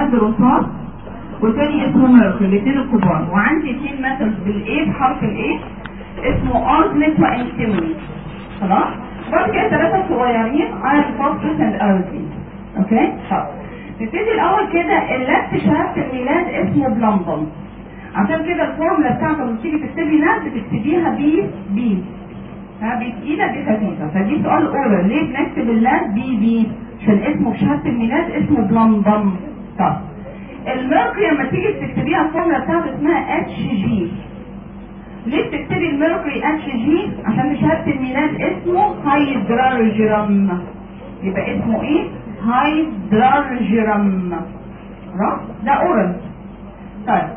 ميلاد رصاص والتاني اسمه ميركوري الاثنين الكبار وعندي اثنين ميتالز بالايه بحرف الايه اسمه ارزنت وانتيموني خلاص بعد كده ثلاثة صغيرين ايرون فوسفورس اند ايرون اوكي طب نبتدي الاول كده اللات شهادة الميلاد اسمه بلمبل عشان كده الفورمولا بتاعته لما تيجي تكتبي لات بتكتبيها بي بي ها بي تقيلة دي خفيفة فدي سؤال اورال ليه بنكتب اللات بي بي عشان اسمه في شهادة الميلاد اسمه بلمبل طب الميركوري لما تيجي تكتبيها الفورمولا بتاعته اسمها اتش جي ليه بتكتبي الميركوري اتش جي عشان في شهاده الميلاد اسمه هايدرارجرام يبقى اسمه ايه هايدرارجرام خلاص ده اورال طيب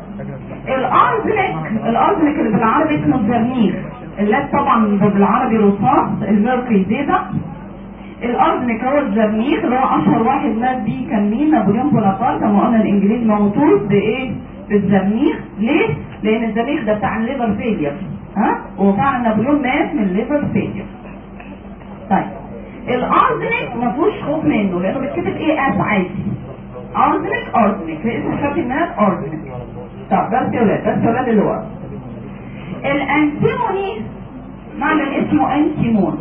الارزنك الارزنك اللي بالعربي اسمه الزرنيخ اللات طبعا بالعربي رصاص الميركوري زيبق الارزنك هو الزرنيخ اللي هو اشهر واحد مات بيه كان مين نابليون بونابرت لما قلنا الانجليز موتوه بايه بالزرنيخ ليه لان الزرنيخ ده بتاع الليفر فيلير ها وفعلا نابليون مات من الليفر فيلير طيب الارزنك ما فيهوش خوف منه لانه بيتكتب ايه اس عادي ارزنك ارزنك اسم شكل الناس ارزنك طب بس يا ولاد بس يا ولاد اللي ورا الانتيموني معدن اسمه انتيمون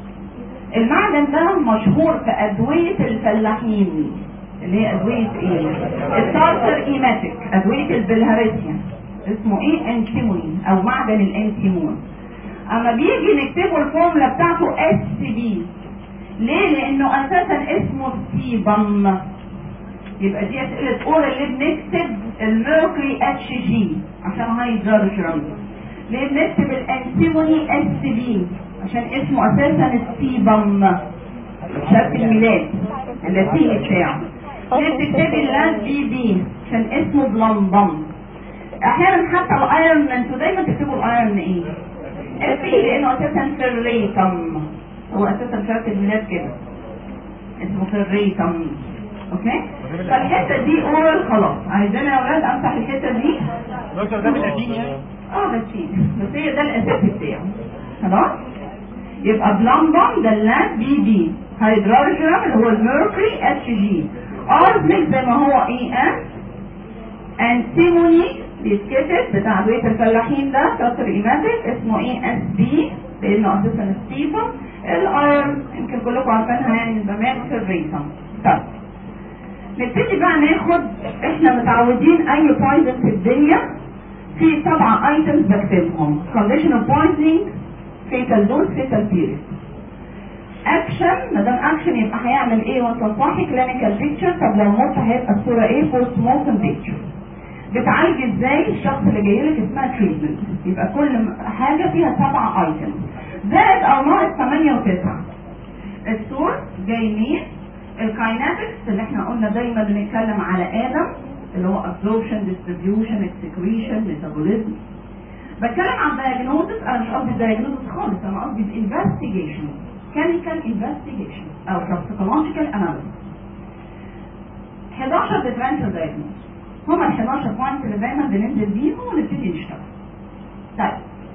المعدن ده مشهور في ادوية الفلاحين اللي هي ادوية ايه التارتر ايماتيك ادوية البلهارسيا اسمه ايه انتيموني او معدن الانتيمون اما بيجي نكتبه الفورمولا بتاعته اس بي ليه لانه اساسا اسمه سيبم يبقى دي اسئلة اولى اللي بنكتب الميركوري اتش جي عشان هايدروجين ليه بنكتب الانتيموني اس بي عشان اسمه اساسا السيبم شكل الميلاد اللاتيني بتاعه ليه بتكتبي اللان بي بي عشان اسمه بلمبم احيانا حتى الايرون انتوا دايما تكتبوا الايرون ايه البي لانه اساسا فيريتم هو اساسا شكل الميلاد كده اسمه فيريتم اوكي فالحته دي اورال خلاص عايزين يا اولاد امسح الحته دي دكتور ده بالقديم يعني اه بس بس هي ده الاساسي بتاعه خلاص يبقى بلمبم ده اللان بي بي هيدروجرام اللي هو الميركوري اتش جي ارزنك زي ما هو اي ام انتيموني بيتكتب بتاع ادويه الفلاحين ده كسر ايماتيك اسمه اي اس بي لانه اساسا ستيفن الايرون يمكن كلكم عارفينها يعني من زمان في الريتم طيب نبتدي بقى ناخد احنا متعودين اي بويزن في الدنيا في سبعة ايتمز بكتبهم condition of poisoning fatal dose fatal period اكشن ما دام اكشن يبقى هيعمل ايه وانت صاحي كلينيكال بيكتشر طب لو موت هيبقى الصوره ايه بوست مورتم بيكتشر بتعالج ازاي الشخص اللي جاي لك اسمها تريتمنت يبقى كل حاجه فيها سبعة ايتمز زائد او ناقص 8 و9 السورس جاي مين الكايناتكس اللي احنا قلنا دايما بنتكلم على ادم اللي هو absorption distribution excretion metabolism بتكلم عن diagnosis انا مش قصدي diagnosis خالص انا قصدي investigation chemical investigation او toxicological analysis 11 differential diagnosis هما ال 11 بوينت اللي دايما بننزل بيهم ونبتدي نشتغل طيب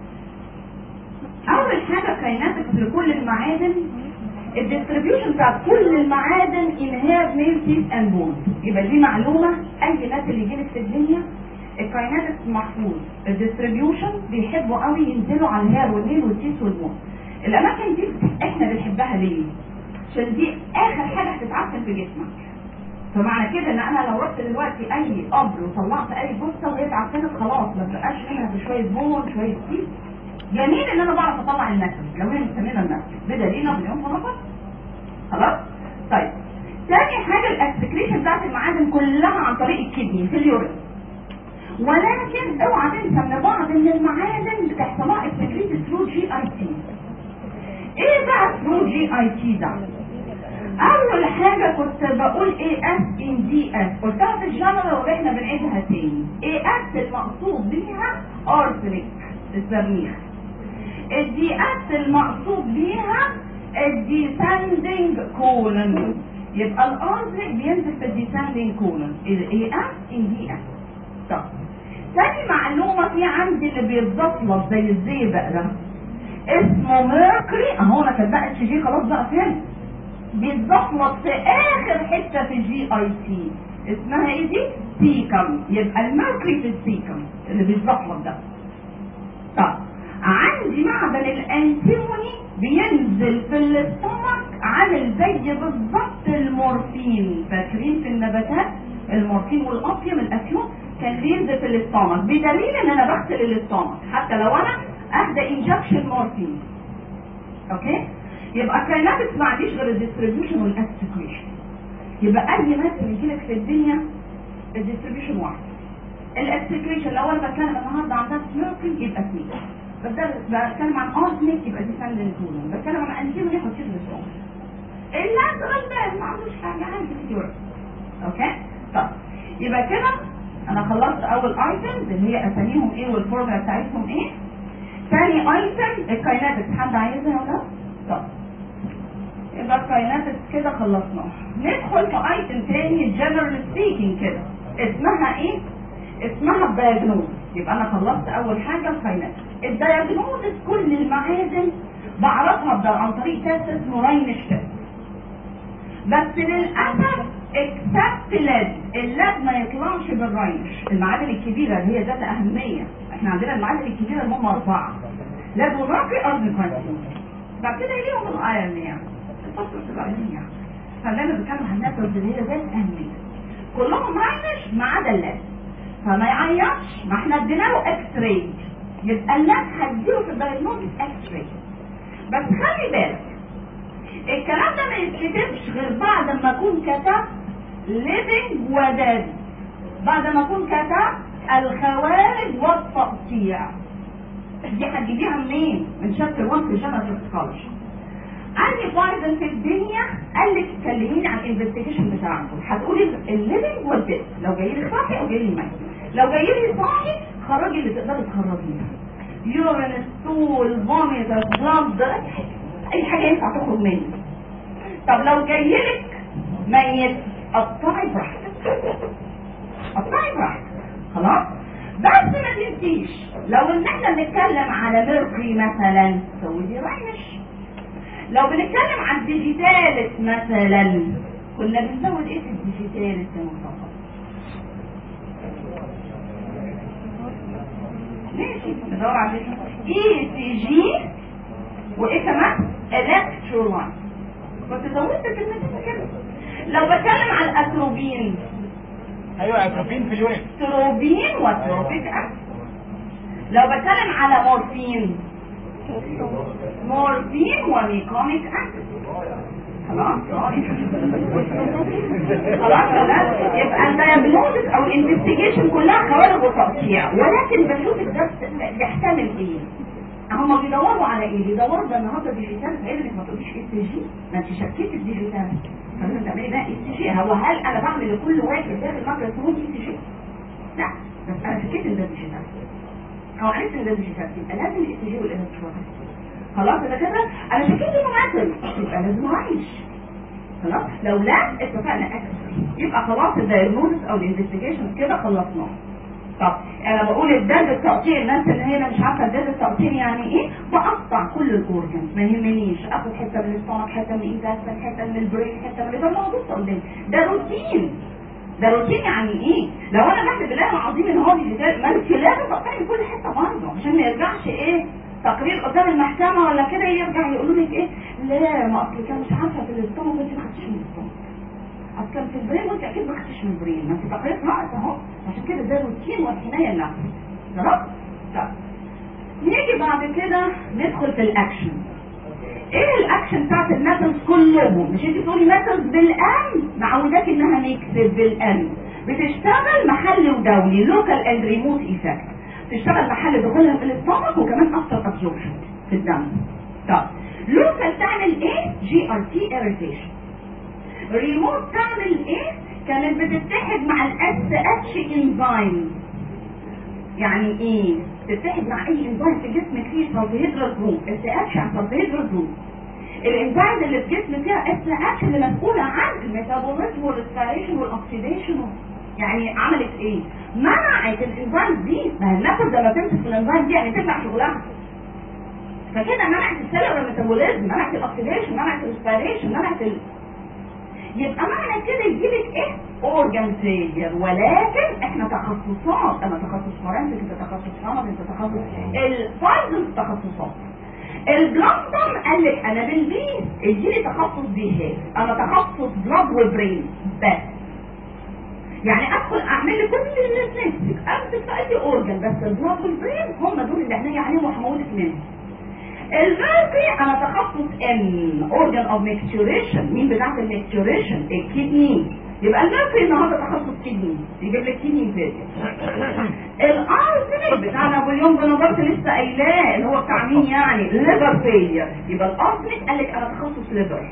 اول حاجه كايناتكس لكل المعادن الديستريبيوشن بتاعت كل المعادن ان هي ميل تيث اند بون يبقى دي معلومه اي ناس اللي يجيلك في الدنيا الكايناتكس محفوظ الديستريبيوشن بيحبوا قوي ينزلوا على الهير والنيل والتيث والبون الاماكن دي احنا بنحبها ليه عشان دي اخر حاجه هتتعفن في جسمك فمعنى كده ان انا لو رحت دلوقتي اي قبر وطلعت اي جثه وهي اتعفنت خلاص ما بقاش منها بشويه بون شويه تيث جميل ان انا بعرف اطلع النفس لو هي مستمره النفس بدليل مليون نفس خلاص طيب تاني حاجه الاكسكريشن بتاعت المعادن كلها عن طريق الكدني في اليورين ولكن اوعى تنسى ان بعض من المعادن بتحصل لها اكسكريت ثرو جي اي تي ايه بقى ثرو جي اي تي ده اول حاجة كنت بقول ايه اس ان دي اس قلتها في الجنرال واحنا بنعيدها تاني ايه اس المقصود بيها ارسنك الزرنيخ الدي اس المقصود بيها الديسندنج كولن يبقى الارسنك بينزل في الديسندنج كولن الاي اس ان دي اس طب تاني معلومة في عندي اللي بيتضاف لك زي الزئبق ده اسمه ميركوري اهو انا كاتبه اتش جي خلاص بقى فهمت بيتضاف لك في اخر حته في الجي اي تي اسمها ايه دي؟ سيكم يبقى الميركوري في السيكم اللي بيتلخبط ده طب عندي معدن الانتيموني بينزل في الاستومك عامل زي بالظبط المورفين فاكرين في النباتات المورفين والابيوم الافيون كان بينزل في الاستومك بدليل ان انا بغسل الاستومك حتى لو انا اخده انجكشن مورفين اوكي يبقى كايناتكس ما عنديش غير الديستريبيوشن والاكسكريشن يبقى اي ماده بيجيلك في الدنيا الديستريبيوشن واحد الاكسكريشن لو انا بتكلم النهارده عن سموكينج يبقى سنيك بس ده بتكلم عن ارسنيك يبقى ديسندنت كولون بتكلم عن انتيمو ياخد شيء الاسوم الناس غلبان ما عندوش حاجه عندي كتير اوكي طب يبقى كده انا خلصت اول ايتم اللي هي اساميهم ايه والفورمولا بتاعتهم ايه ثاني ايتم الكايناتكس حد عايزها ولا طب يبقى الكايناتكس كده خلصناه ندخل في ايتم تاني جنرال سبيكينج كده اسمها ايه اسمها الدايجنوز يبقى انا خلصت اول حاجه الكايناتكس الدايجنوز كل المعادن بعرفها بده عن طريق تيست اسمه راينش تيست بس للاسف اكسبت لاد اللاد ما يطلعش بالراينش المعادن الكبيره اللي هي ذات اهميه احنا عندنا المعادن الكبيره اللي هم اربعه لاد ونقي ارض كويسين بعد كده يليهم الايرن يعني الفصل السبعين يعني فدايما بنتكلم عن الناس اللي هي ذات اهميه كلهم راينش ما عدا اللاد فما يعيطش ما احنا ادينا له اكس راي يبقى اللاد هتجيله في الدايجنوستيك اكس راي بس خلي بالك الكلام ده ما يتكتبش غير بعد ما اكون كتبت ليفنج وداد بعد ما اكون كتبت الخوارج والتقطيع دي هتجيبيها منين؟ من شابتر 1 في جنرال توكسيكولوجي عندي بايزن في الدنيا قال لك كلميني عن الانفستيجيشن بتاعته هتقولي الليفنج والديد لو جاي لي صاحي او جاي لي ميت لو جاي لي صاحي خرجي اللي تقدري تخرجيها يورين ستول فوميت بلاد اي حاجه ينفع تخرج مني طب لو جاي لك ميت قطعي براحتك قطعي براحتك خلاص بس ما تنسيش لو ان احنا بنتكلم على ميركوري مثلا سودي رايش لو بنتكلم عن الديجيتالس مثلا كنا بنزود ايه في الديجيتالس يا مصطفى ماشي ندور على اي سي جي وايه كمان الكترولايت كنت زودت كلمتين كده لو بتكلم على الاتروبين ايوه اتروبين في اليونت تروبين وتروبيك اسيد لو بتكلم على مورفين مورفين وميكونيك اسيد خلاص خلاص خلاص يبقى الدياجنوزس او الانفستيجيشن كلها خوارج وتقطيع ولكن بشوف الدرس بيحتمل ايه هم بيدوروا على ايه؟ بيدوروا ده النهارده ديجيتال فايه انك ما تقوليش اس جي ما انت شكيت في الديجيتال فلازم تعملي بقى اس جي هو هل انا بعمل لكل واحد داخل الميكروفون اس جي؟ لا بس انا شكيت ان ده ديجيتال او عرفت ان ده ديجيتال يبقى لازم الاس جي والالكترونيك خلاص ده كده انا شكيت انه معدل يبقى لازم اعيش خلاص لو لا اتفقنا اكسس يبقى خلاص الدايجنوزس او الانفستيجيشن كده خلصناه طب انا بقول الدرس التقطيع الناس اللي هنا مش عارفه الدرس التقطيع يعني ايه بقطع كل الاورجنز ما يهمنيش اخد حته من السtomach حته من الانتستين حته من البرين حته من ده موجود قدامي ده روتين ده روتين يعني ايه لو انا بحلف بالله العظيم ان هو ديجيتال ما انت لازم تقطعي من كل حته برضه عشان ما يرجعش ايه تقرير قدام المحكمه ولا كده يرجع يقولوا لك ايه لا ما اصل كان مش عارفه في الاستومك انت ما خدتيش من الاستومك اصل كان في البرين وانت اكيد ما خدتيش من البرين ما انت تقرير ناقص اهو عشان كده ده روتين والحمايه النفسيه خلاص طب نيجي بعد كده ندخل في الاكشن ايه الاكشن بتاعت الميثودز كلهم مش انت تقولي ميثودز بالام معوداك انها نكتب بالام بتشتغل محلي ودولي لوكال اند ريموت ايفكت تشتغل محل دخولها في الاستومك وكمان افتر ابسوربشن في الدم طب لوكال تعمل ايه جي ار تي اريتيشن ريموت تعمل ايه كانت بتتحد مع الاس اتش انزيم يعني ايه تتحد مع اي انزيم في جسمك فيه سلفيهيدرال جروب اس اتش عن سلفيهيدرال جروب الانزيم اللي في جسم فيها اس اتش اللي مسؤوله عن الميتابوليزم والريسبيريشن والاكسيديشن يعني عملت ايه منعت الانزيم دي ما هي النفس لما تمسك في الانزيم دي يعني تمنع شغلها فكده منعت السيلولار ميتابوليزم منعت الاكسيديشن منعت الريسبيريشن منعت ال... يبقى معنى كده يجيلك ايه اورجان فيلير ولكن احنا تخصصات انا تخصص فرنسي انت تخصص رمض انت تخصص الفايز تخصصات البلانتم قال لك انا بالبيت يجيلي تخصص بيهات انا تخصص بلاد وبرين بس يعني ادخل اعمل لي كل الناس امسك في اي اورجن بس البلاد والبرين هم دول اللي احنا عليهم وهموتك منهم الميركوري انا تخصص ان اورجن اوف ميكتوريشن مين بتاعت الميكتوريشن الكدني يبقى الميركوري النهارده تخصص كدني يجيب لك كدني فيلير الارسنال بتاع نابليون بونابرت لسه قايلاه اللي هو بتاع مين يعني ليفر فيلير يبقى الارسنال قال لك انا تخصص ليفر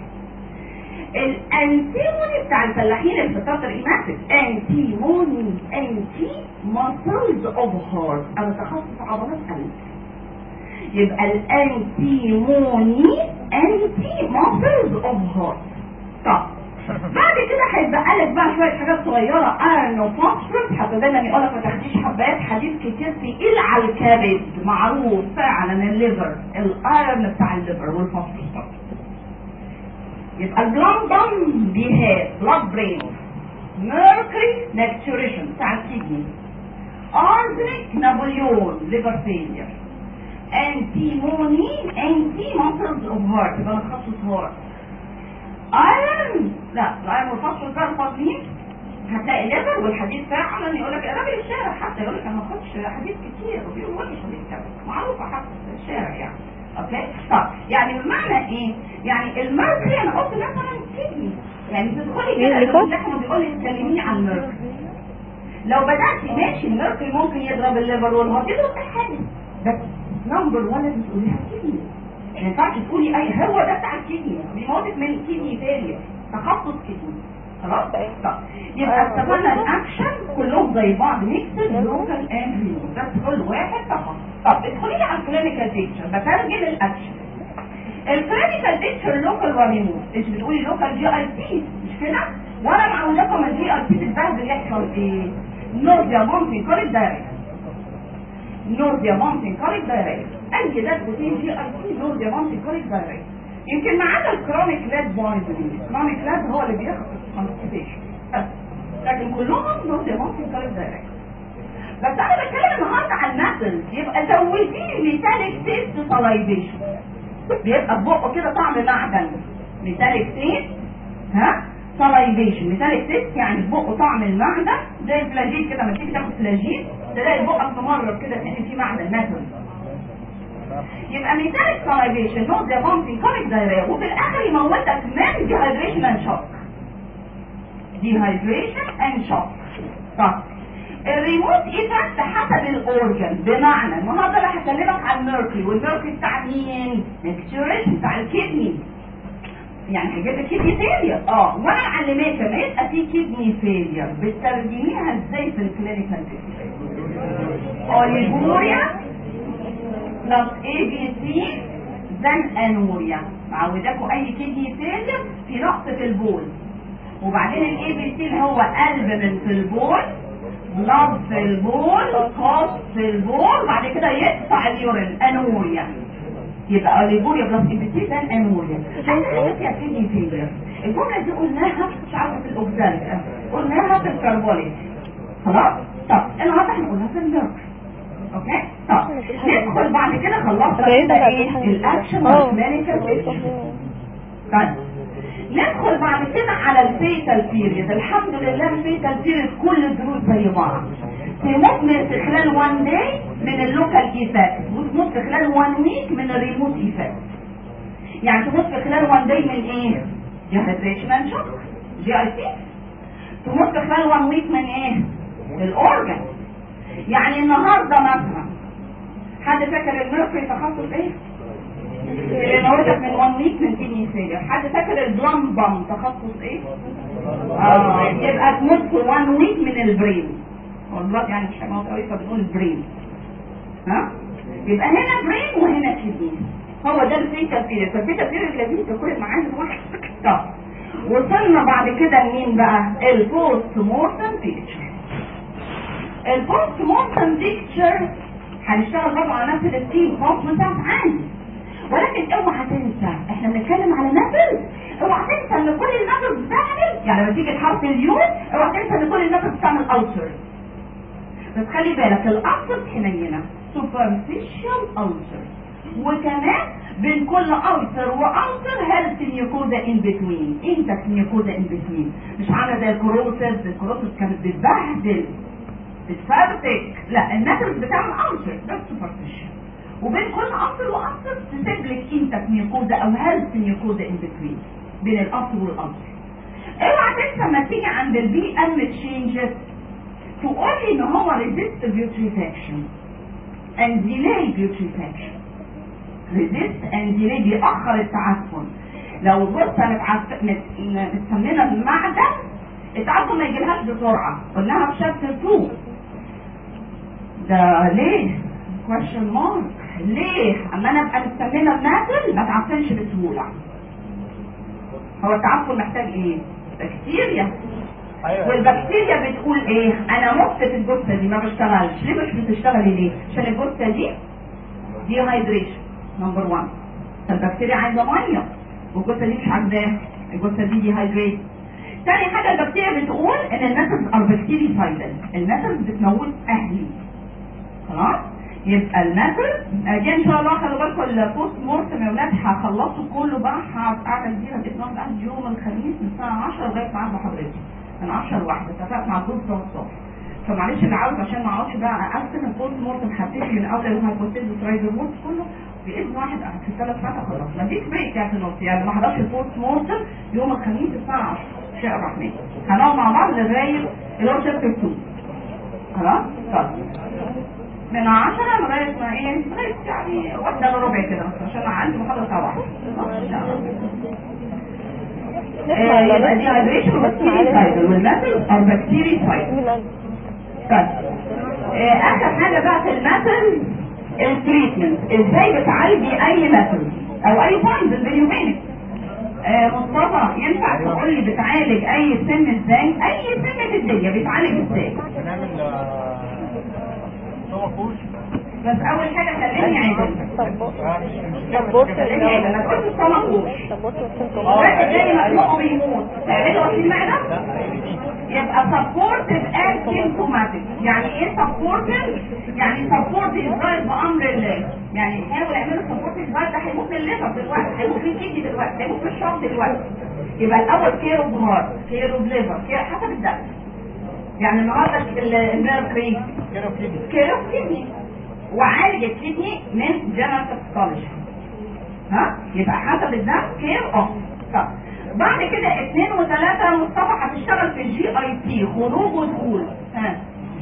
الانتيموني بتاع الفلاحين اللي في الفتره الايماتيك انتيموني انتي ماسلز اوف هارت انا تخصص عضلات قلب يبقى الانتيموني انتي ماسلز اوف هارت طب بعد كده هيتبقى لك بقى شويه حاجات صغيره ايرن وفوسفورس حتى دايما يقول لك ما تاخديش حبات حديد كتير تقيل على الكبد معروف فعلا الليفر الايرن بتاع الليفر والفوسفورس يبقى الجلاندم بيهاب بلاد برين ميركوري نكتوريشن بتاع الكدني ارزنك نابليون ليفر فيلير انتيموني انتي ماسلز اوف هارت يبقى انا تخصص هارت ايرون لا الايرون والفوسفور ده الفاضلين هتلاقي ليفر والحديد فعلا يقول لك راجل الشارع حتى يقول لك انا ما باخدش حديد كتير وبيقول وحش حديد كتير معروفه حتى في الشارع يعني اوكي طب يعني بمعنى ايه يعني الميركوري انا قلت مثلا كدني يعني تدخلي كده اللحمه بيقول لك تكلميني عن الميركوري لو بدأت ماشي الميركوري ممكن يضرب الليفر والهارت يضرب اي حاجه بس نمبر 1 لازم تقوليها كدني ما ينفعش تقولي اي هو ده بتاع الكدني بيموتك من كدني فيلير تخصص كدني خلاص طب يبقى اتفقنا الاكشن كلهم زي بعض ميكسد لوكال اند ريموت بس كل واحد تخصص طب ادخلي لي على الكلينيكال بيكتشر بترجم الاكشن الكلينيكال بيكتشر لوكال وريموت انت بتقولي لوكال جي اي تي مش كده وانا معودكم الجي اي تي تتبهدل يحصل ايه نوزيا ممكن كاريك دايركت نوزيا ممكن كاريك دايركت اي ده بروتين جي اي تي نوزيا ممكن كاريك دايركت يمكن ما عدا الكرونيك لاد بويزنينج الكرونيك لاد هو اللي بياخد الكونستيبيشن بس لكن كلهم نوزيا ممكن كاريك دايركت بس انا بتكلم النهارده عن الماسلز يبقى زودي ميتاليك تيست سلايفيشن بيبقى في بقه كده طعم معدن ميتاليك تيست ها سلايفيشن ميتاليك تيست يعني في بقه طعم المعدن زي الفلاجيل كده لما تيجي تاخد فلاجيل تلاقي بقك ممرر كده كان فيه معدن ماتل يبقى ميتاليك سلايفيشن نوت ذا بومبي كوميك دايريا وفي الاخر يموتك من ديهايدريشن اند شوك ديهايدريشن اند شوك طب الريموت ايفكت حسب الاورجن بمعنى النهارده انا هكلمك عن الميركوري والميركوري بتاع مين؟ ميكستوريشن بتاع الكدني يعني هيجيب لك كدني فيلير اه وانا معلماك لما يبقى في كدني فيلير بتترجميها ازاي في الكلينيكال اوليجوريا بلس اي بي سي زن انوريا معوداكم اي كدني فيلير في نقص في البول وبعدين الاي بي سي اللي هو قلب من في البول بلاد في البول خاص في البول بعد كده يقطع اليورين انوريا يبقى اوليجوريا بلس اي ده انوريا احنا فيها كدني فيلير الجمله دي قلناها مش عارفه في الاوكزال قلناها في الكربوليك خلاص طب النهارده احنا قلناها في النيرف اوكي طب ندخل بعد كده خلصنا كده ايه الاكشن والكلينيكال طيب ندخل بعد كده على الفيتال بيريد الحمد لله الفيتال بيريد كل الدروس زي بعض تموت من في خلال 1 داي من اللوكال ايفكت وتموت في خلال 1 ويك من الريموت ايفكت يعني تموت في خلال 1 داي من ايه؟ ديهايدريشن شوك جي اي تي تموت في خلال 1 ويك من ايه؟ الاورجن يعني النهارده مثلا حد فاكر الميركوري تخصص ايه؟ اللي موتك من 1 ويك من كيدني فيلير حد فاكر البلم بام تخصص ايه؟ اه يبقى تموت في 1 ويك من البرين والله يعني مش هيموت قوي فبنقول البرين ها؟ يبقى هنا برين وهنا كيدني هو ده الفيتا بيريد فالفيتا بيريد لازم تكون معانا واحد طب وصلنا بعد كده لمين بقى؟ البوست مورتم بيكتشر البوست مورتم بيكتشر هنشتغل برضه على نفس الستيم بوست بتاعت عندي ولكن اوعى تنسى احنا بنتكلم على نفل اوعى تنسى ان كل الميثودز بتعمل يعني لما تيجي تحط اليون اوعى تنسى ان كل الميثودز بتعمل ulcer بس خلي بالك الالسر حنينه superficial ulcer وكمان بين كل ulcer والسر health mucosa in between انت mucosa in between مش عامله زي الكروسس الكروسس كانت بتبهدل بتفرتك لا الناترز بتعمل ulcer ده superficial وبين كل ulcer والسر تسيب لك انت mucosa او health mucosa in between بين الالسر والالسر اوعى تنسى لما تيجي عند البي ام تشينجز تقول لي ان هو resist putrefaction and delay putrefaction resist and delay بيأخر التعفن لو الغرفة متعف- مت- متسمنة بمعدن التعفن ما يجيلهاش بسرعة قلناها في شابتر 2 ده ليه؟ question mark ليه؟ اما انا ابقى متسمنة بمعدن ما تعفنش بسهولة هو التعفن محتاج ايه؟ بكتيريا ايوه والبكتيريا بتقول ايه انا مت في الجثه دي ما بشتغلش ليه مش بتشتغلي ليه عشان الجثه دي دي هايدريشن نمبر 1 فالبكتيريا عايزه ميه والجثه دي مش عاجباها الجثه دي دي هايدريت تاني حاجه البكتيريا بتقول ان الناترز ار بكتيري سايدل الناترز بتموت اهلي خلاص يبقى الناترز دي ان شاء الله خلوا بالكم البوست مورتم يا ولاد هخلصوا كله بقى قاعده كبيره باذن الله قاعد يوم الخميس من الساعه 10 لغايه ميعاد حضرتك من 10 لواحدة اتفقت مع الدكتور بتوع الصبح فمعلش اللي عاوز عشان ما اقعدش بقى اقسم البوست مورتم هبتدي من اول الهايبوثيز وترايزر مورت كله باذن واحد في الثلاث ساعات اخلص مفيش بريك يعني في النص يعني ما حضرش البوست مورتم يوم الخميس الساعه 10 شاء الرحمن هنقعد مع بعض لغايه اللي هو شابتر 2 خلاص؟ طيب من 10 لغايه ما ايه؟ لغايه يعني واحده الا ربع كده بس عشان عندي محاضره ساعه واحده ان شاء الله آه، يبقى دي هايدريشن وبكتيري سايكل والمثل ار بكتيري سايكل طيب آه، اخر حاجه بقى في المثل التريتمنت ازاي بتعالجي اي مثل او اي بوينت بيني وبينك آه، مصطفى ينفع تقول لي بتعالج اي سن ازاي اي سن في الدنيا بيتعالج ازاي بنعمل صور فوش بس اول حاجه خليني عادل طبوت خليني عادل انا كنت الصمكوش طبوت الواحد تاني مخلوقه بيموت تعملوا في المعده يبقى supportive and symptomatic يعني ايه supportive؟ يعني supportive diet بأمر الله يعني حاول اعملوا supportive diet ده هيموت من الليفر دلوقتي هيموت من الكدني دلوقتي هيموت من الشرط دلوقتي يبقى الاول كير اوف هارت كير اوف ليفر كير حسب الدم يعني النهارده النيرف ايه؟ كده وكده كير اوف كدني وعالج الكدني من جنرال توكسيكولوجي ها يبقى حسب الدم كير اوف طب بعد كده اثنين وثلاثة مصطفى هتشتغل في الجي اي تي خروج ودخول ها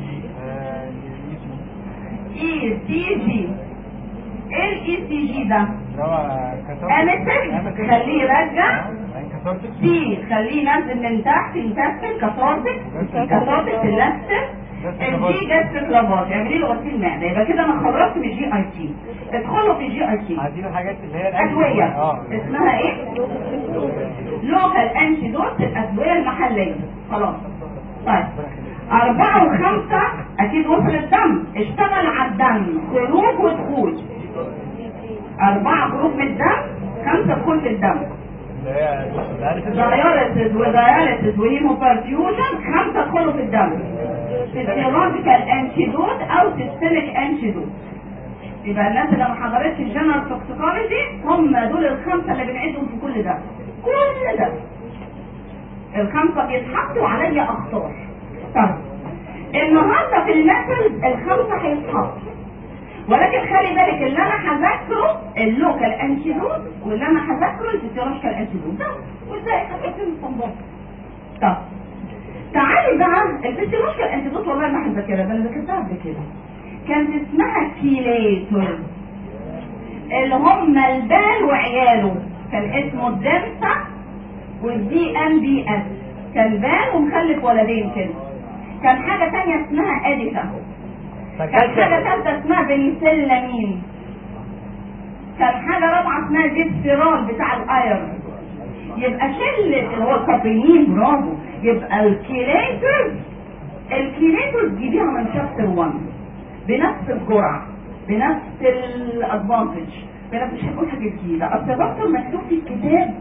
اي سي جي ايه الاي سي جي ده؟ اللي هو كسرت انستيك خليه يرجع كسرت سي خليه ينزل من تحت ينتفل كسارتك كسارتك تلفت الجي جاستريك لافاج اعملي له غسيل معده يبقى كده انا خلصت من الجي اي تي ادخلوا في الجي اي تي عايزين الحاجات اللي هي الأكل. ادويه اه اسمها ايه؟ لوكال انتي دوت الادويه المحليه خلاص طيب أربعة وخمسة أكيد وصل الدم اشتغل على الدم خروج ودخول أربعة خروج من الدم خمسة دخول في الدم اللي هي الألف داياليسيس وداياليسيس وهيموبرفيوجن خمسة دخلوا في الدم فيسيولوجيكال انتيدوت أو سيستميك انتيدوت يبقى الناس اللي ما حضرتش الجنرال توكسيكولوجي هم دول الخمسة اللي بنعدهم في كل ده كل ده الخمسة بيتحطوا عليا أخطار طب النهارده في المثل الخمسة هيتحطوا ولكن خلي بالك اللي انا هذاكره اللوكال انتيدوت واللي انا هذاكره الفيسيولوجيكال انتيدوت ده وازاي هتكتب الصنباط طب تعالي بقى الفيسيولوجيكال انتيدوت والله ما هذاكرها ده انا ذاكرتها قبل كده كانت اسمها كيليتور اللي هم البال وعياله كان اسمه الدمسة والدي ام بي اس كان بال ومخلف ولدين كده كان حاجة تانية اسمها اديتا كان حاجة ثالثة اسمها بنسلامين كان حاجة رابعة اسمها ديستيرول بتاع الايرون يبقى شل اللي هو الكابينين برافو يبقى الكيليترز الكيليترز جيبيها من شابتر 1 بنفس الجرعة بنفس الادفانتج بنفس مش هقول حاجة جديدة اصل دكتور مكتوب في الكتاب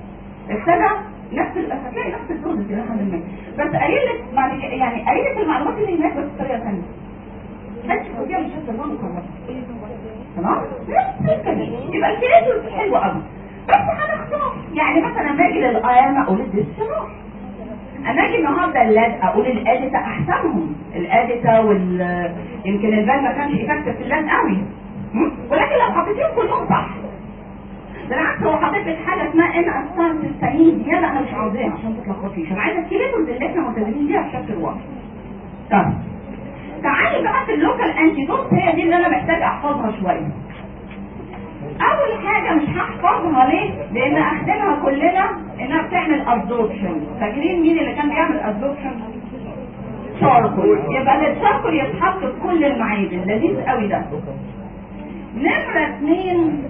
ابتدى نفس ال- هتلاقي نفس الدوز الى حد ما بس قايل لك بعد كده- يعني قايل لك المعلومات اللي هناك بس بطريقه ثانيه محدش فوقيها مش هتبقى مكرره تمام نفس الكلام. يبقى الكريتور حلو قوي بس هنختار يعني مثلا لما اجي للقيامه اقول الديستنار انا اجي النهارده اللاد اقول الاديتا احسنهم الاديتا وال يمكن البال ما كانش يفكر في اللاد قوي م? ولكن لو حطيتيهم كلهم صح بالعكس هو حاطط لك حاجه اسمها ان اسطان تستعين زياده انا مش عاوزاها عشان ما تتلخبطيش انا عايزه الكيليتورز اللي احنا ملتزمين بيها في شكل واحد طيب تعالي بقى في اللوكال انتيدوت هي دي اللي انا محتاج احفظها شويه اول حاجة مش هحفظها ليه لان اخدمها كلنا انها بتعمل ابزوربشن فاكرين مين اللي كان بيعمل ابزوربشن شاركول يبقى الشاركول يتحط في كل المعادن لذيذ قوي ده نمرة اتنين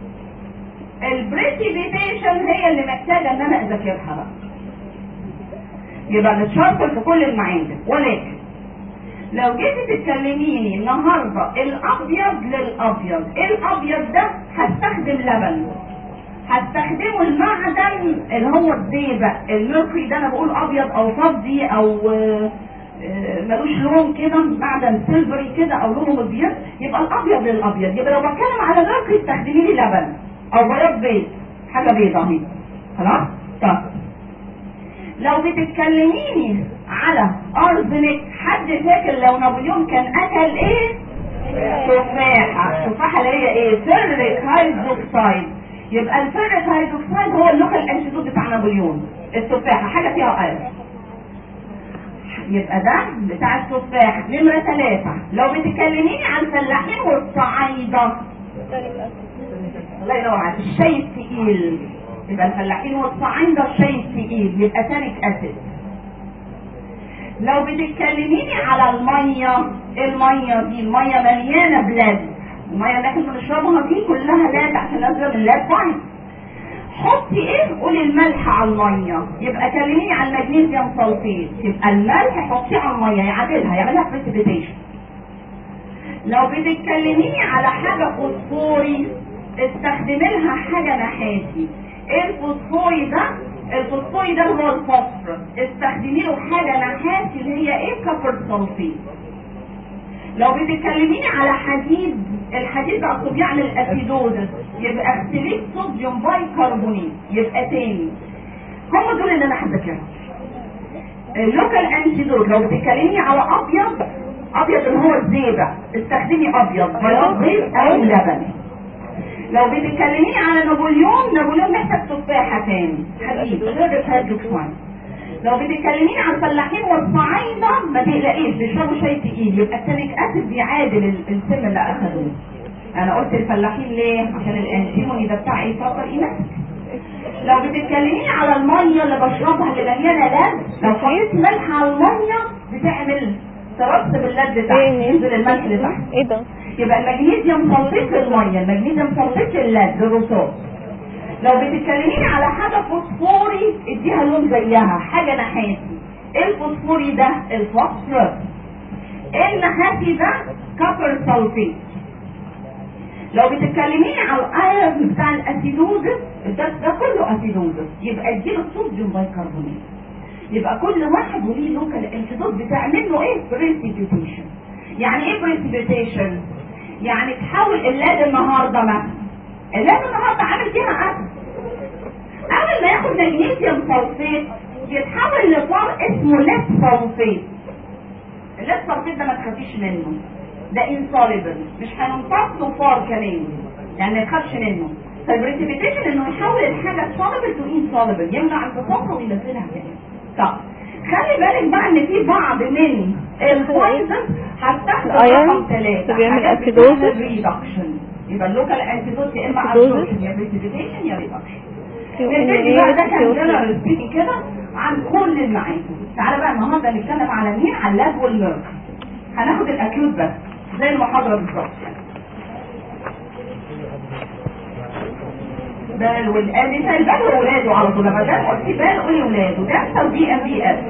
البريسيبيتيشن هي اللي محتاجة ان انا اذاكرها بقى يبقى الشاركول في كل المعادن ولكن لو جيتي تتكلميني النهارده الابيض للابيض ايه الابيض ده هستخدم لبن هستخدمه المعدن اللي هو الزيبق الميركوري ده انا بقول ابيض او فضي او آه، آه، ملوش لون كده معدن سيلفري كده او لونه ابيض يبقى الابيض للابيض يبقى لو بتكلم على ميركوري استخدمي لي لبن او بياض بيض حاجه بيضه اهي خلاص طب لو بتتكلميني على ارزنك حد فاكر لو نابليون كان اكل ايه تفاحه التفاحه اللي هي ايه فيريك هيدروكسايد يبقى الفيريك هيدروكسايد هو اللوكال انتيدوت بتاع نابليون التفاحه حاجه فيها ايرون يبقى ده بتاع التفاح نمرة ثلاثة لو بتكلميني عن الفلاحين والصعايدة الله ينور عليك الشاي التقيل يبقى الفلاحين والصعايدة الشاي التقيل يبقى تانيك اسيد لو بتتكلميني على المية المية دي المية مليانة بلاد المية اللي احنا بنشربها دي كلها لاد عشان نازلة من لاد فايت حطي ايه قولي الملح على المية يبقى كلميني عن المغنيسيوم سلفيت يبقى الملح حطيه على المية يعادلها يعملها بريسيبيتيشن لو بتتكلميني على حاجة فوسفوري استخدمي لها حاجة نحاسي ايه الفوسفوري ده الفوسفوري ده هو الفوسفور استخدمي له حاجة نحاسي اللي هي ايه كفر سلفيت لو بتتكلميني على حديد الحديد ده اصله بيعمل اسيدوزس يبقى اكسليت صوديوم بايكربونات يبقى تاني هم دول اللي انا هذاكرهم اللوكال انتيدوت لو بتتكلمي على ابيض ابيض اللي هو الزيبق استخدمي ابيض بياض بيض او لبن لو بتتكلميني على نابليون نابليون محتاج تفاحه تاني حديد غير الهيدروكسايد لو بتتكلمين عن الفلاحين والصعايدة ما تقلقيش بيشربوا شاي تقيل يبقى التانيك اسيد بيعادل ال- السم اللي اخدوه انا قلت الفلاحين ليه عشان الانتيموني ده بتاع يفكر ايه لو بتتكلمين على الميه اللي بشربها اللي مليانه لاد لو حطيت ملح على الميه بتعمل ترسب اللاد لتحت ايه ينزل الملح لتحت ايه ده يبقى المغنيسيوم سلفيت للميه المغنيسيوم سلفيت لللاد للرصاص لو بتتكلمين على حاجه فوسفوري اديها لون زيها حاجه نحاسي ايه الفوسفوري ده الفوسفور ايه النحاسي ده كفر سلفيت لو بتتكلمين على الايرون بتاع الاسيدوزس ده, ده كله اسيدوزس يبقى اديله الصوديوم بايكربونات يبقى كل واحد وليه لوكال انتيدوت بتعمل له ايه بريسيبيوتيشن يعني ايه بريسيبيوتيشن يعني تحول اللاد النهارده مثلا اللاد النهارده عامل فيها اسيد اول ما ياخد مغنيسيوم سلفيت يتحول لفار اسمه ليد سلفيت الليد سلفيت ده ما تخافيش منه ده انسوليبل مش هينطق له فار كمان يعني ما يخافش منه فالبريسيبيتيشن انه يحول الحاجه سوليبل تو انسوليبل يمنع امتصاصها وينزلها كمان طب خلي بالك بقى ان في بعض من البويزن هتستخدم الأيرون رقم ثلاثة بيعمل حاجات acidosis. بتعمل ريدكشن يبقى اللوكال انتيدوت يا اما Acidosis. ابسوربشن يا بريسيبيتيشن يا ريدكشن الفيديو بقى ده كان جنرال سبيكينج كده عن كل المعادن تعالى بقى النهارده نتكلم على مين على اللاب والميرك هناخد الاكيوت بس زي المحاضره بالظبط بال والادي البال واولاده على طول لما ده قلت بال قولي اولاده ده دي ام بي اس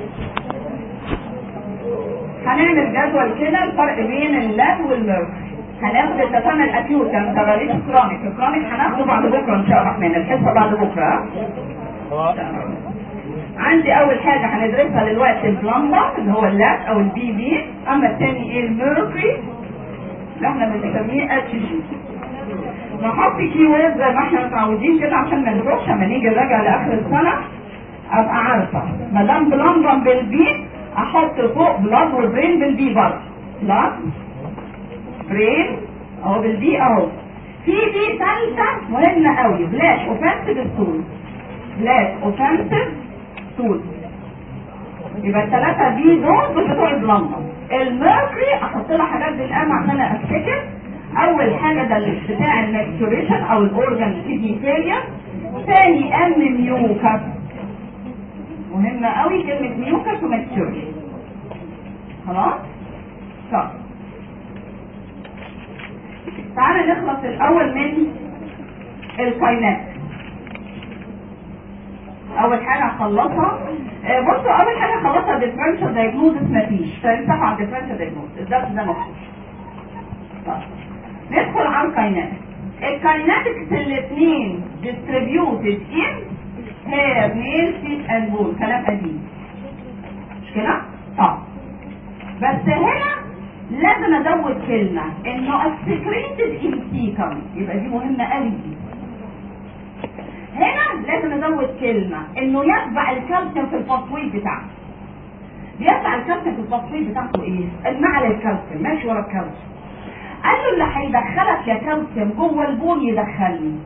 هنعمل جدول كده الفرق بين اللاب والميرك هناخد اتفقنا الاكيوت انا ما تغيريش الكرونيك الكرونيك هناخده بعد بكره ان شاء الله الرحمن الحصه بعد بكره هو عندي اول حاجه هندرسها دلوقتي البلمبر اللي هو اللات او البي بي اما الثاني ايه الميركوري اللي احنا بنسميه اتش جي نحط كي وورد زي ما احنا متعودين كده عشان ما نروحش اما نيجي نراجع لاخر السنه ابقى عارفه ما دام بلمبر بالبي احط فوق بلاد وبرين بالبي برضه بلاد برين اهو بالبي اهو في بي ثالثه مهمه قوي بلاش اوفنسيف ستول بلاش اوفنسيف ستول يبقى الثلاثه بي دول دول بتوع البلمبر الميركوري احط لها حاجات بالقلم عشان افتكر اول حاجه ده اللي بتاع الماكتوريشن او الاورجان كيدني فيلير ثاني ام ميوكس مهمه قوي كلمه ميوكس وماكتوريشن خلاص طب تعالى نخلص الاول من الكاينات اول حاجه هخلصها آه، بصوا اول حاجه هخلصها ديفرنشال دايجنوزس مفيش فنفتحوا على الديفرنشال دايجنوزس الدرس ده مفيش طيب. ندخل على الكايناتكس الكايناتكس الاثنين distributed in hair nail feet and bone كلام قديم مش كده؟ طب بس هنا لازم ازود كلمة انه السكريتد in cecum يبقى دي مهمة قوي دي هنا لازم ازود كلمة انه يتبع الكالسيوم في التصويت بتاعته بيتبع الكالسيوم في التصويت بتاعته ايه؟ المعل الكالسيوم ماشي ورا الكالسيوم قال له اللي هيدخلك يا كالسيوم جوه البون يدخلني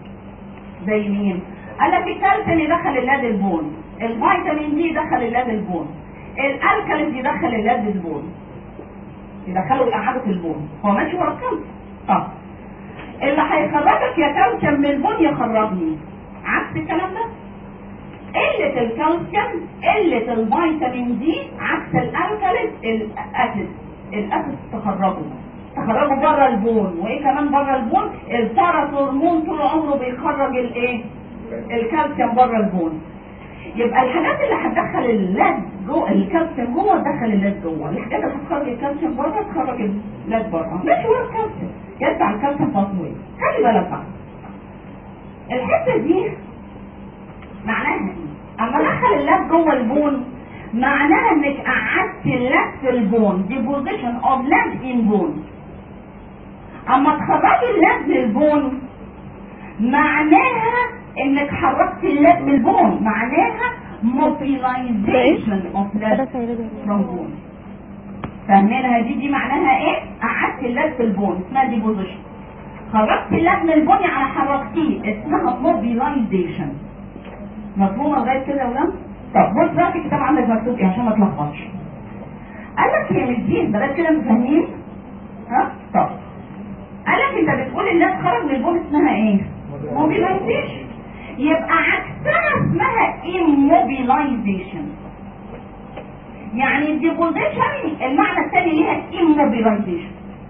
زي مين؟ قال لك الكالسيوم يدخل اللاد البون الفيتامين دي يدخل اللاد البون الالكاليز يدخل اللاد البون يدخلوا الاعاده البون هو ماشي ورا الكالسيوم طب اللي هيخرجك يا كالسيوم من البون يخرجني عكس الكلام ده قلة الكالسيوم قلة الفيتامين دي عكس الالكاليز الاسيد الاسيد تخرجه تخرجه بره البون وايه كمان بره البون الباراثورمون طول عمره بيخرج الايه الكالسيوم بره البون يبقى الحاجات اللي هتدخل اللاد جوه الكالسيوم جوه تدخل اللاد جوه الحاجات اللي هتخرج الكالسيوم بره تخرج اللاد بره مش هو الكالسيوم يتبع الكالسيوم تصوير خلي بالك بقى الحته دي معناها ايه اما ادخل اللاد جوه البون معناها انك قعدت اللاد في البون deposition of lead in bone اما تخرجي اللاد من البون معناها انك حركت اللاد من البون معناها mobilization of lead from bone فاهمينها دي دي معناها ايه قعدت اللاد في البون اسمها deposition خرجت اللاد من البون يعني حركتيه اسمها mobilization مفهومه لغايه كده يا ولاد طب بص بقى في الكتاب عندك مكتوب ايه عشان ما تلخبطش قال لك هي مش دي لغايه كده مش فاهمين ها طب قال لك انت بتقول الناس خرج من البون اسمها ايه موبيلايزيشن يبقى عكسها اسمها immobilization يعني الديبوزيشن المعنى الثاني ليها immobilization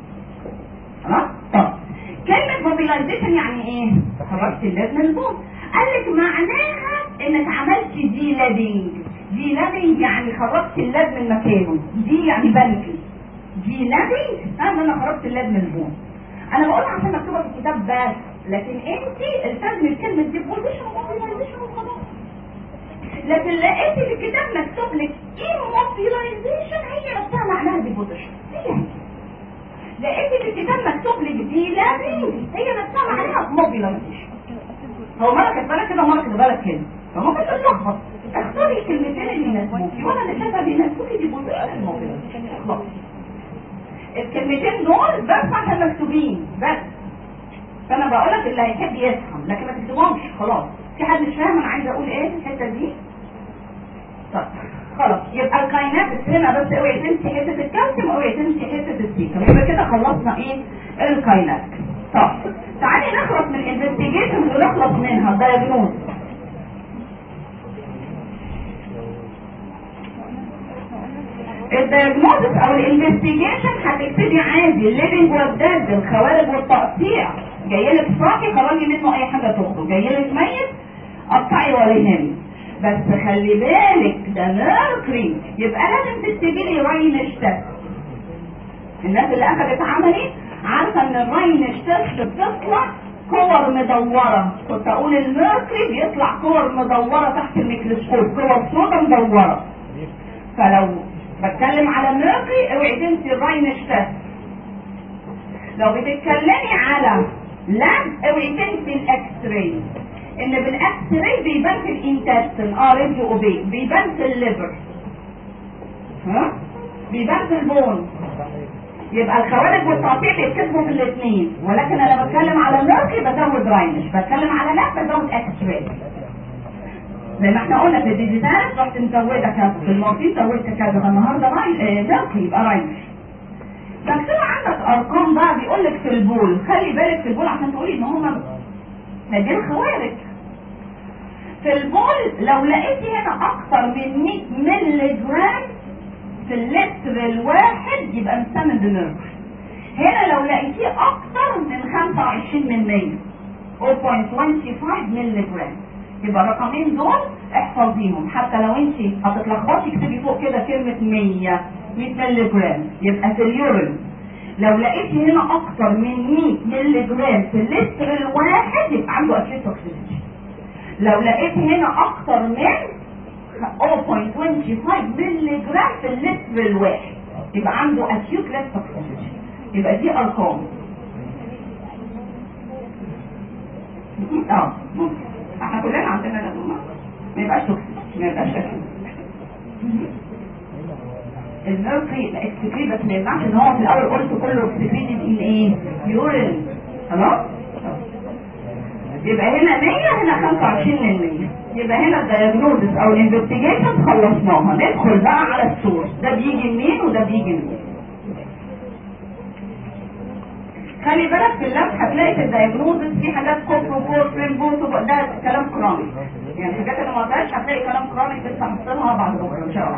خلاص طب كلمة mobilization يعني ايه خرجت اللاد من البون قال لك معناها انك عملت دي لابينج دي لابينج يعني خرجت اللاد من مكانه دي يعني بنكي دي لابينج انا انا خرجت اللاد من البون انا بقولها عشان مكتوبه في الكتاب بس لكن انت التزمي كلمه ديبوزيشن وموبيلايزيشن وخلاص لكن لقيت في الكتاب مكتوب لك immobilization هي نفسها معناها ديبوزيشن هي هي لقيت في الكتاب مكتوب لك دي لابينج هي نفسها معناها موبيلايزيشن هو مرة كاتبه لك كده ومرة كاتبه لك كده فممكن تتلخبط اختاري الكلمتين اللي يناسبوكي وانا اللي شايفه بيناسبوكي دي بوزيشن موبيلايزيشن خلاص الكلمتين دول بس عشان مكتوبين بس فانا بقول لك اللي هيحب يفهم لكن ما تكتبهمش خلاص في حد مش فاهم انا عايزه اقول ايه في الحته دي طيب خلاص يبقى الكاينات هنا بس اوعي تنسي حته الكالسيوم اوعي تنسي حته السيكم يبقى كده خلصنا ايه الكاينات طب تعالي نخلص من الانفستيجيشن ونخلص منها الدايجنوز الدايجنوزس او الانفستيجيشن هتبتدي عادي الليفنج والديد الخوارج والتقطيع جاي لك صاحي خرجي منه اي حاجه تخرج جاي لك ميت قطعي ولا يهمك بس خلي بالك ده ميركري يبقى لازم تكتبي لي راين تست الناس اللي اخذت عملي عارفه ان الراينشتاش بتطلع كور مدوره كنت اقول الميركوري بيطلع كور مدوره تحت الميكروسكوب كور سودا مدوره فلو بتكلم على ميركوري اوعي تنسي الراينشتاش لو بتتكلمي على لاب اوعي تنسي الاكس راي ان بالاكس راي بيبان في الانتستين اه راديو اوبيك بيبان في الليفر ها بيبان في البون يبقى الخوارج والتقطيع بيتكتبوا في الاثنين ولكن انا بتكلم على ميركي بزود راينش بتكلم على لاب بزود اكس راي زي ما احنا قلنا في الديجيتال رحت مزوده كذا في المورفين زودت كذا فالنهارده راي ميركي يبقى راينش مكتوب عندك ارقام بقى بيقول لك في البول خلي بالك في البول عشان تقولي ان هم دي الخوارج في البول لو لقيتي هنا اكتر من 100 مللي جرام في اللتر الواحد يبقى مسمن دماغ هنا لو لقيتيه اكتر من 25 من 100 0.25 مللي جرام يبقى الرقمين دول احفظيهم حتى لو انت هتتلخبطي اكتبي فوق كده كلمه 100 100 مللي جرام يبقى في اليورين لو لقيتي هنا اكتر من 100 مللي جرام في اللتر الواحد يبقى عنده اكيد توكسيسيتي لو لقيتي هنا اكتر من 0.25 مللي جرام في اللتر الواحد يبقى عنده acute gas toxicity يبقى دي ارقام اه ممكن احنا كلنا عندنا لازمه ما يبقاش توكسيك ما يبقاش acute الميركري الاكسكريت بس ما يمنعش ان هو في الاول قلت كله اكسكريتد ان ايه يورين خلاص يبقى هنا 100 هنا 25 من 100 يبقى هنا الدياجنوزس او الانفستيجيشن خلصناها ندخل بقى على السورس ده بيجي منين وده بيجي منين خلي بالك في اللاب هتلاقي في الدياجنوزس في حاجات كوبرو بورفرين بوتو ده كلام كروني يعني الحاجات اللي ما قلتهاش هتلاقي كلام كروني لسه هنحطها بعد بكره ان شاء الله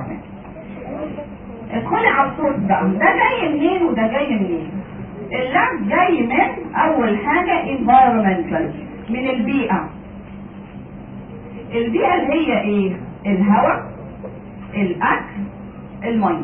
ادخلي على السورس بقى ده جاي منين وده جاي منين اللاب جاي من اول حاجه environmental من البيئة البيئة اللي هي ايه الهواء الاكل المية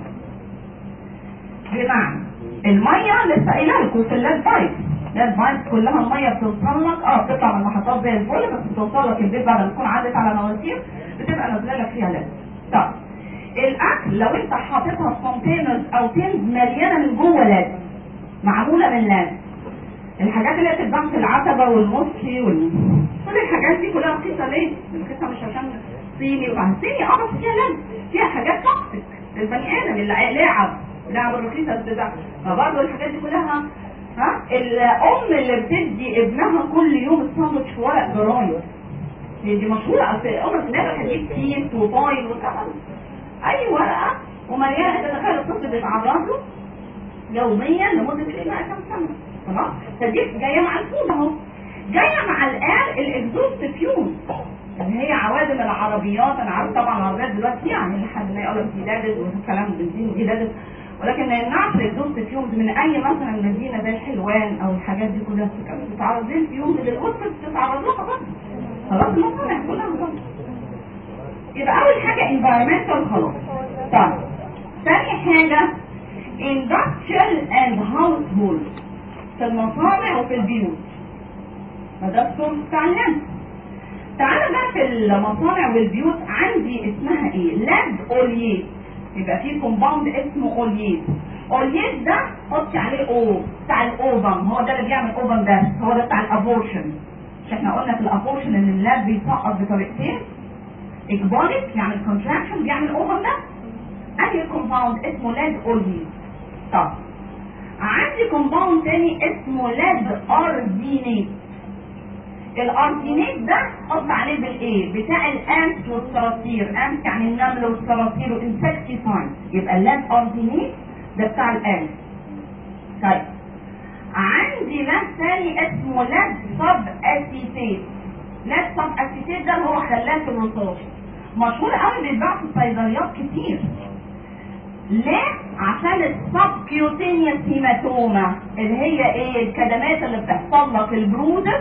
بمعنى المية لسه قايله لكم في اللاد بايب اللاد بايب كلها المية بتوصل لك اه بتطلع من المحطات زي الفل بس بتوصل لك البيت بعد ما تكون عدت على مواسير بتبقى نازله لك فيها لاد طب الاكل لو انت حاططها في كونتينرز او تنز مليانه من جوه لاد معموله من لاد الحاجات اللي بتتباع في العتبة والموسكي وال... كل الحاجات دي كلها رخيصة ليه؟ رخيصة مش عشان صيني وبعد صيني اه بس فيها لم فيها حاجات توكسيك للبني ادم اللي لعب لعب الرخيصة بتاع فبرضه الحاجات دي كلها ها الام اللي بتدي ابنها كل يوم الساندوتش في ورق جرايد دي مشهورة اصل الام في الاخر هتجيب كيس وفايل وكذا اي ورقة ومليانة انت تخيل الطفل بيتعرض له يوميا لمدة ايه بقى كام سنة خلاص فدي جايه مع الفود اهو جايه مع الان الاكزوست فيوم اللي هي عوادم العربيات انا عارف طبعا العربيات دلوقتي يعني لحد ما يقول لك جدادد والكلام بنزين جدادد ولكن ما يمنعش الاكزوست فيومز من اي مثلا مدينه زي حلوان او الحاجات دي كلها بتتعرض للفيومز اللي الاسره بتتعرض لها برضه خلاص المصانع كلها برضه يبقى اول حاجه انفايرمنتال خلاص طيب ثاني حاجه industrial and household في المصانع وفي البيوت فده الصوت بتاع اللمس تعالى بقى في المصانع والبيوت عندي اسمها ايه لاد اولييت يبقى في كومباوند اسمه اولييت اولييت ده حطي عليه او بتاع الاوفم هو ده اللي بيعمل اوفم ده هو ده بتاع الابورشن مش احنا قلنا في الابورشن ان اللاب بيسقط بطريقتين اجبارك يعني الكونتراكشن بيعمل اوفم ده اي كومباوند اسمه لاد اولييت طب عندي كومباوند تاني اسمه لاد اردينيت الاردينيت ده حط عليه بالايه بتاع الانس والصراصير انس يعني النمل والصراصير والانسكتيسايد يبقى اللاد اردينيت ده بتاع الانس طيب عندي لاد تاني اسمه لاد سب اسيتيت لاد سب اسيتيت ده اللي هو خلاف الرصاص مشهور قوي بيتباع في الصيدليات كتير ليه؟ عشان السبكيوتينيوس هيماتوما اللي هي ايه الكدمات اللي بتحصل لك البرودة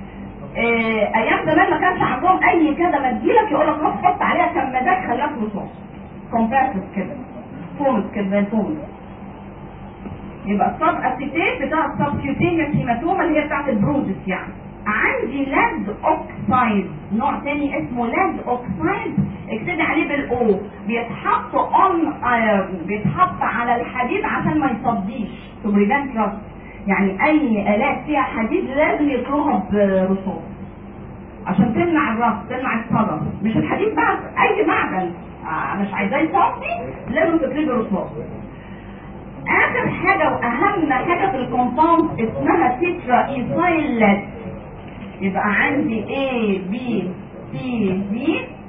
إيه ايام زمان ما كانش عندهم اي كدمه تجيلك يقول لك روح حط عليها كمادات خلاك رصاص كومباسس كده فومس كده زي الفومس يبقى السب اسيتيت بتاع السبكيوتينيوس هيماتوما اللي هي بتاعت البروزس يعني عندي لاد اوكسايد نوع تاني اسمه لاد اوكسايد اكتبي عليه بالاو بيتحط اون بيتحط على الحديد عشان ما يصديش تو بريفنت راست يعني اي الات فيها حديد لازم يطلوها برصاص عشان تمنع الرص تمنع الصدى مش الحديد بقى اي معدن آه، مش عايزاه يصدي لازم تطلبي رصاص اخر حاجه واهم حاجه في الكومباوند اسمها تيترا ايثايل لاد يبقى عندي A B C D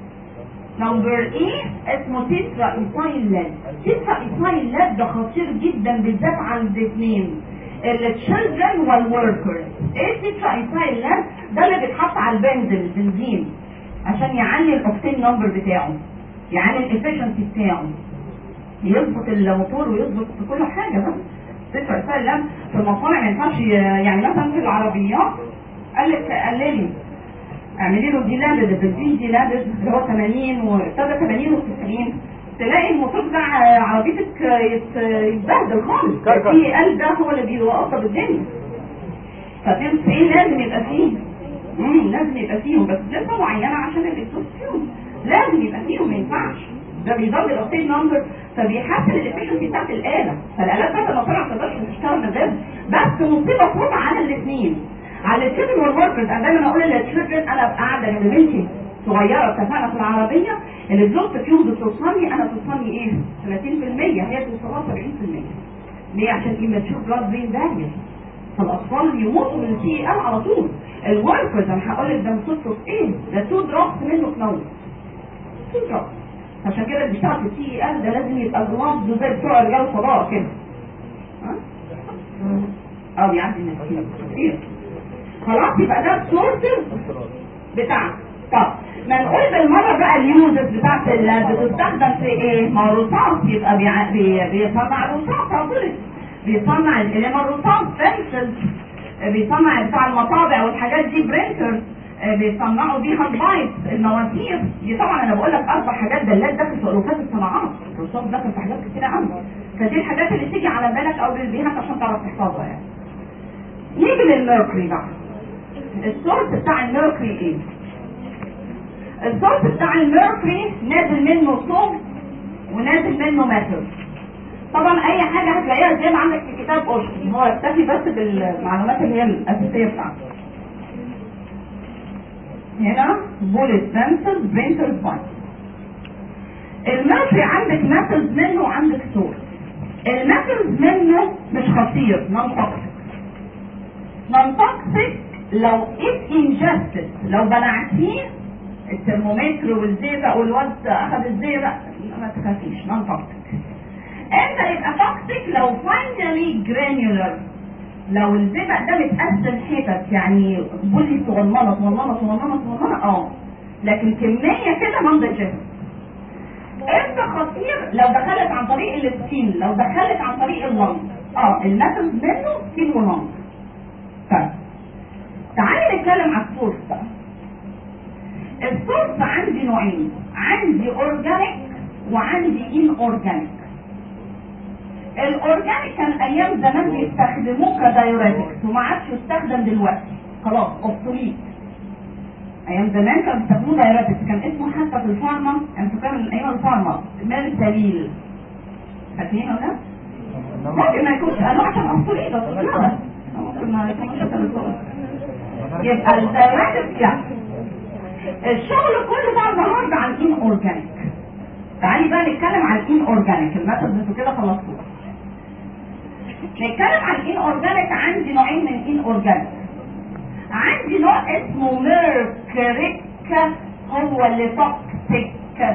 نمبر E اسمه تيترا ايثايل لاد تيترا ايثايل لاد ده خطير جدا بالذات عند اثنين التشيلدرن والوركرز ايه تيترا ايثايل لاد ده اللي بيتحط على البنزين البنزين عشان يعلي الاوكتين نمبر بتاعه يعلي الافشنسي بتاعه يظبط الموتور ويظبط في كل حاجه بس تسع سلم في المصانع ما ينفعش ي- يعني مثلا في العربيات قال لك قللي اعملي له دي لابد البنزين دي لابد اللي هو 80 وابتدى 80 و90 تلاقي الموتور بتاع عربيتك يت- يتبهدل خالص كركر. في قلب ده هو اللي بيوقف الدنيا ففي 90 لازم يبقى فيه امم لازم يبقى فيهم بس نسبه معينه عشان الاكسوسيوم لازم يبقى فيهم ما ينفعش ده بيزود الاوكتين نمبر فبيحسن الافشنسي بتاعت الاله فالالات بتاعت المصانع ما تقدرش تشتغل من غير بس مصيبه كبرى على الاثنين على التشيلدرن والوركرز انا دايما اقول للتشيلدرن انا ابقى قاعده جنب بنتي صغيره اتفقنا في العربيه اللي الزوجة فيهم بتوصلني انا توصلني ايه 30% هي توصلها 70% ليه عشان ايه تشوف بلاد بين داريا فالاطفال يموتوا من السي ال على طول الوركرز انا هقول لك ده مصيبته في ايه ده تو دروبس منه تموت تو دروبس عشان كده اللي بيشتغل في السي ال ده لازم يبقى جلافز زي بتوع رجال الفضاء كده ها؟ اه بيعدي من كتير كتير خلاص يبقى ده السورسز بتاعنا طب ما نقول بالمره بقى اليوزز بتاعت اللي بتستخدم في ايه؟ ما هو الرصاص يبقى بيع- بي- بيصنع الرصاص اظن بيصنع القلم الرصاص بنسل بيصنع بتاع المطابع والحاجات دي برينتر بيصنعوا بيها البايت المواسير دي طبعا انا بقول لك اربع حاجات دلات داخل في الوفات الصناعات الرصاص داخل في حاجات كتير قوي فدي الحاجات اللي تيجي على بالك او بالبيهات عشان تعرف تحفظها يعني نيجي للميركوري بقى السورس بتاع الميركوري ايه؟ السورس بتاع الميركوري نازل منه صوت ونازل منه ماتر طبعا اي حاجه هتلاقيها زي ما عندك في كتاب اوشن هو يكتفي بس بالمعلومات اللي هي الاساسيه بتاعته هنا بوليت بنسل برينتر بايت الميركوري عندك ماترز منه وعندك سورس الماترز منه مش خطير نون توكسيك نون توكسيك لو ات انجستد لو بلعتيه الترمومتر والزيبق والواد اخذ الزيبق ما تخافيش نون توكسيك امتى يبقى توكسيك لو فاينلي جرانيولر لو الزيبق ده متقسم حتت يعني بولي صغننه صغننه صغننه صغننه اه لكن كميه كده نون دايجست امتى خطير لو دخلت عن طريق السكين لو دخلت عن طريق اللنج اه المثل منه سكين ولنج طيب تعالي نتكلم على السورس بقى السورس عندي نوعين عندي اورجانيك وعندي ان اورجانيك الاورجانيك كان ايام زمان بيستخدموه كدايوريتكس وما عادش يستخدم دلوقتي خلاص اوبسوليت ايام زمان كانوا بيستخدموه دايوريتكس كان اسمه حتى في الفارما كان فاكر من ايام الفارما ميرساليل فاكرين ولا لا؟ ممكن ما يكونش انواع عشان اوبسوليت بس لا ممكن ما يكونش أصلي. يبقى الدايوريتكس يعني الشغل كله بقى النهارده عن الان اورجانيك تعالي بقى نتكلم عن الان اورجانيك الميثود انتوا كده خلصتوها نتكلم عن الان اورجانيك عندي نوعين من الان اورجانيك عندي نوع اسمه ميركريك هو اللي توكسيك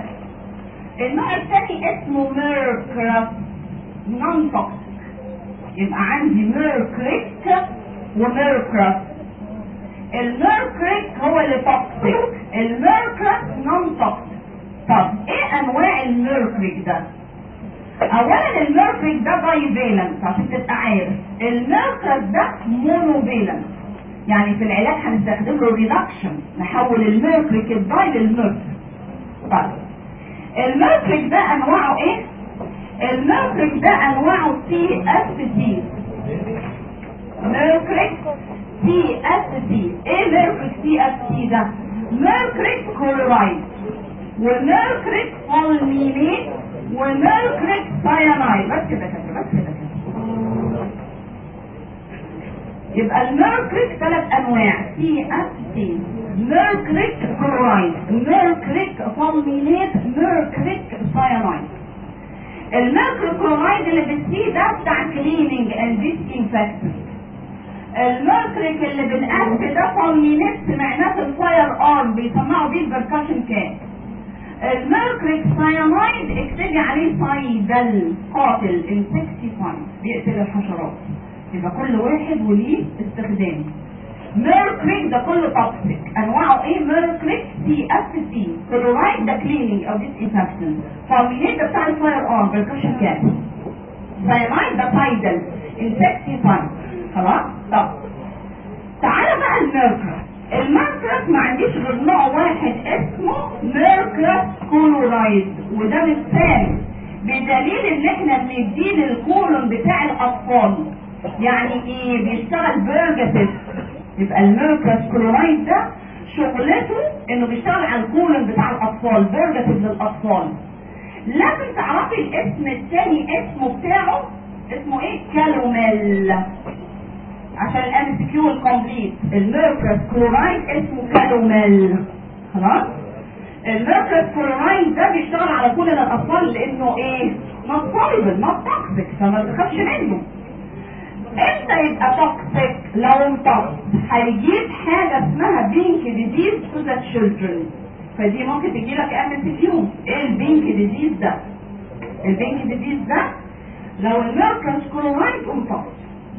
النوع الثاني اسمه ميركرس نون توكسيك يبقى عندي ميركريك وميركرس الميركريك هو اللي توكسيك الميركرس نون توكسيك طب ايه انواع الميركريك ده اولا الميركريك ده باي فالنس عشان تبقى عارف الميركريك ده مونو فالنس يعني في العلاج هنستخدم له ريدكشن نحول الميركريك الداي للميركريك طيب الميركريك ده انواعه ايه الميركريك ده انواعه سي اف سي سي اس سي ايه ميركوريك سي اس سي ده ميركوريك كلورايد وميركوريك فولمينيت وميركوريك سايانايد بس كده كده بس كده كده يبقى الميركوريك ثلاث انواع سي اس سي ميركوريك كلورايد ميركوريك فولمينيت ميركوريك سايانايد الميركوريك كلورايد اللي بالسي ده بتاع كليننج اند ديسانفكتنج الميركوريك اللي بالاس ده فولمينيت سمعناه في الفاير ارم بيسمعوا بيه البركاشن كان الميركوريك سايانايد اكتبي عليه صيدل قاتل انسكتيفايد بيقتل الحشرات يبقى كل واحد وليه استخدام ميركوريك ده كله توكسيك انواعه ايه ميركوريك سي اف سي كلورايد ده كليننج او ديس انفكشن فورمينيت ده بتاع الفاير ارم بركشن كات ساينايد ده صيدل انسكتيفايد خلاص طب تعالى بقى الميركوريك الميركوريك ما عنديش غير نوع واحد اسمه ميركوريك كلورايد وده مثال بدليل ان احنا بنديه للكولون بتاع الاطفال يعني ايه بيشتغل بيرجاتيف يبقى الميركوريك كلورايد ده شغلته انه بيشتغل على الكولون بتاع الاطفال بيرجاتيف للاطفال لازم تعرفي الاسم الثاني اسمه بتاعه اسمه ايه كالوميل عشان الام سي كيو الكومبليت الميركوريك كلورايد اسمه كالوميل خلاص الميركوريك كلورايد ده بيشتغل على كل الاطفال لانه ايه نوت سوليبل نوت توكسيك فما تخافش منه امتى يبقى توكسيك لو امتص هيجيب حاجه اسمها بينك ديزيز تو ذا تشيلدرن فدي ممكن تجي لك ام سي كيو ايه البينك ديزيز ده البينك ديزيز ده لو الميركوريك كلورايد امتص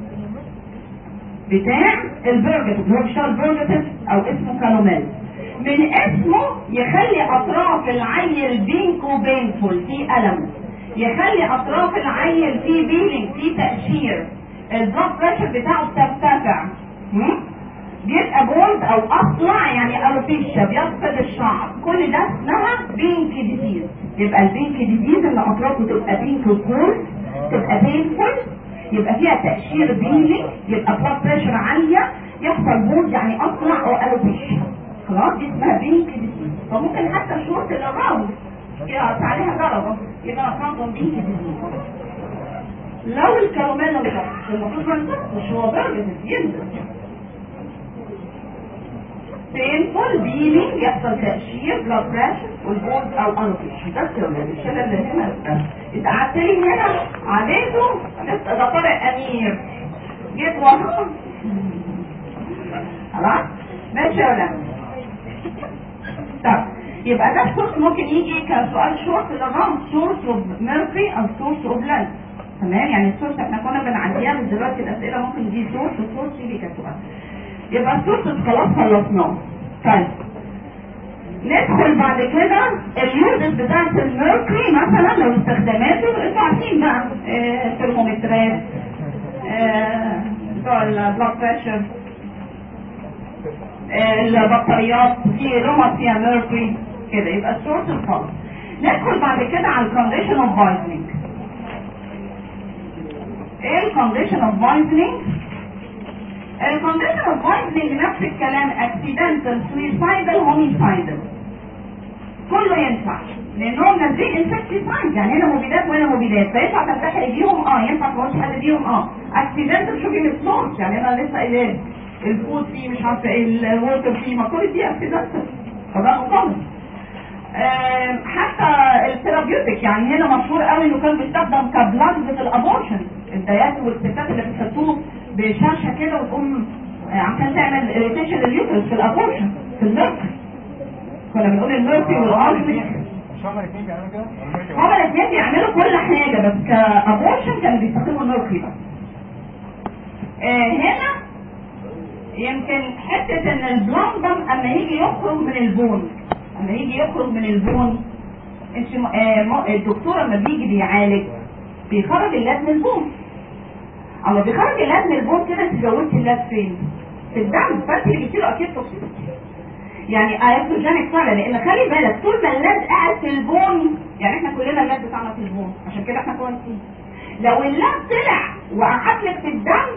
بتاع البرجتيف هو بيشتغل برجتيف او اسمه كانوميل من اسمه يخلي اطراف العيل بينك وبينفول في الم يخلي اطراف العيل في بيلينج في تقشير البلاد بريشر بتاعه بترتفع هم؟ بيبقى بولد او اطلع يعني الوبيشيا بيفقد الشعر كل ده اسمها بينك ديزيز يبقى البينك ديزيز ان اطرافه تبقى بينك وكول تبقى بينفول يبقى فيها تقشير بيلي يبقى بلاد بريشر عالية يحصل بولد يعني اطلع او الوبيشيا خلاص دي اسمها بينك ديزيز فممكن حتى الشورت اللي الراوند يقطع عليها درجة يبقى عندهم بينك ديزيز لو الكراميل انضغط المفروض ما ينضغطش هو درجة ينزل بينفول بيلينج يحصل تقشير بلاد بريشر والبولد او انوفيشن ده الكراميل الشلل اللي هنا انت قعدت لي هنا عديته لسه ده طارق امير جيت ورا خلاص ماشي يا ولاد طب يبقى ده السورس ممكن يجي كسؤال شورت للرام سورس اوف ميركري او سورس اوف لاند تمام يعني السورس احنا كنا بنعديها من دلوقتي الاسئله ممكن دي سورس والسورس يجي كسؤال يبقى السورس خلاص خلصناه طيب ندخل بعد كده اليوزز بتاعت الميركري مثلا لو استخداماته انتوا عارفين بقى آه، الترمومترات آه، بتوع البلاد بريشر البطاريات في رمى فيها ميركوري كده يبقى السورس الخاص ندخل بعد كده على الكونديشن اوف بايزنينج ايه الكونديشن اوف بايزنينج الكونديشن اوف بايزنينج نفس الكلام اكسيدنتال سويسايدال هوميسايدال كله ينفع لانهم نازلين انسكتيسايد يعني هنا مبيدات وهنا مبيدات فينفع تنتحري بيهم اه ينفع تموتش حد بيهم اه اكسيدنتال شوفي من السورس يعني انا لسه قايلاه الفود فيه مش عارفه ايه الووتر فيه ما كل دي اكسيدنتال فده مقابل آه، حتى الثيرابيوتيك يعني هنا مشهور قوي انه كان بيستخدم كبلاج في الابورشن الدايات والستات اللي بتحطوه بشاشه كده وتقوم آه، عشان تعمل اريتيشن لليوترس في الابورشن في الميركري كنا بنقول الميركري والارسنك مش هما الاثنين بيعملوا كده؟ هما الاثنين بيعملوا كل حاجه بس كابورشن كانوا بيستخدموا الميركري بس آه، هنا يمكن حته ان البلندم اما يجي يخرج من البون اما يجي يخرج من البون انت م- آه، م- الدكتور لما بيجي بيعالج بيخرج اللاد من البون اما بيخرج اللاد من البون كده انت زودتي اللاد فين؟ في الدم فانت اللي بيصير اكيد توكسيك يعني ايتروجينيك فعلا لان خلي بالك طول ما اللاد قاعد في البون يعني احنا كلنا اللاد بتاعنا في البون عشان كده احنا كويسين لو اللاد طلع وقعد لك في الدم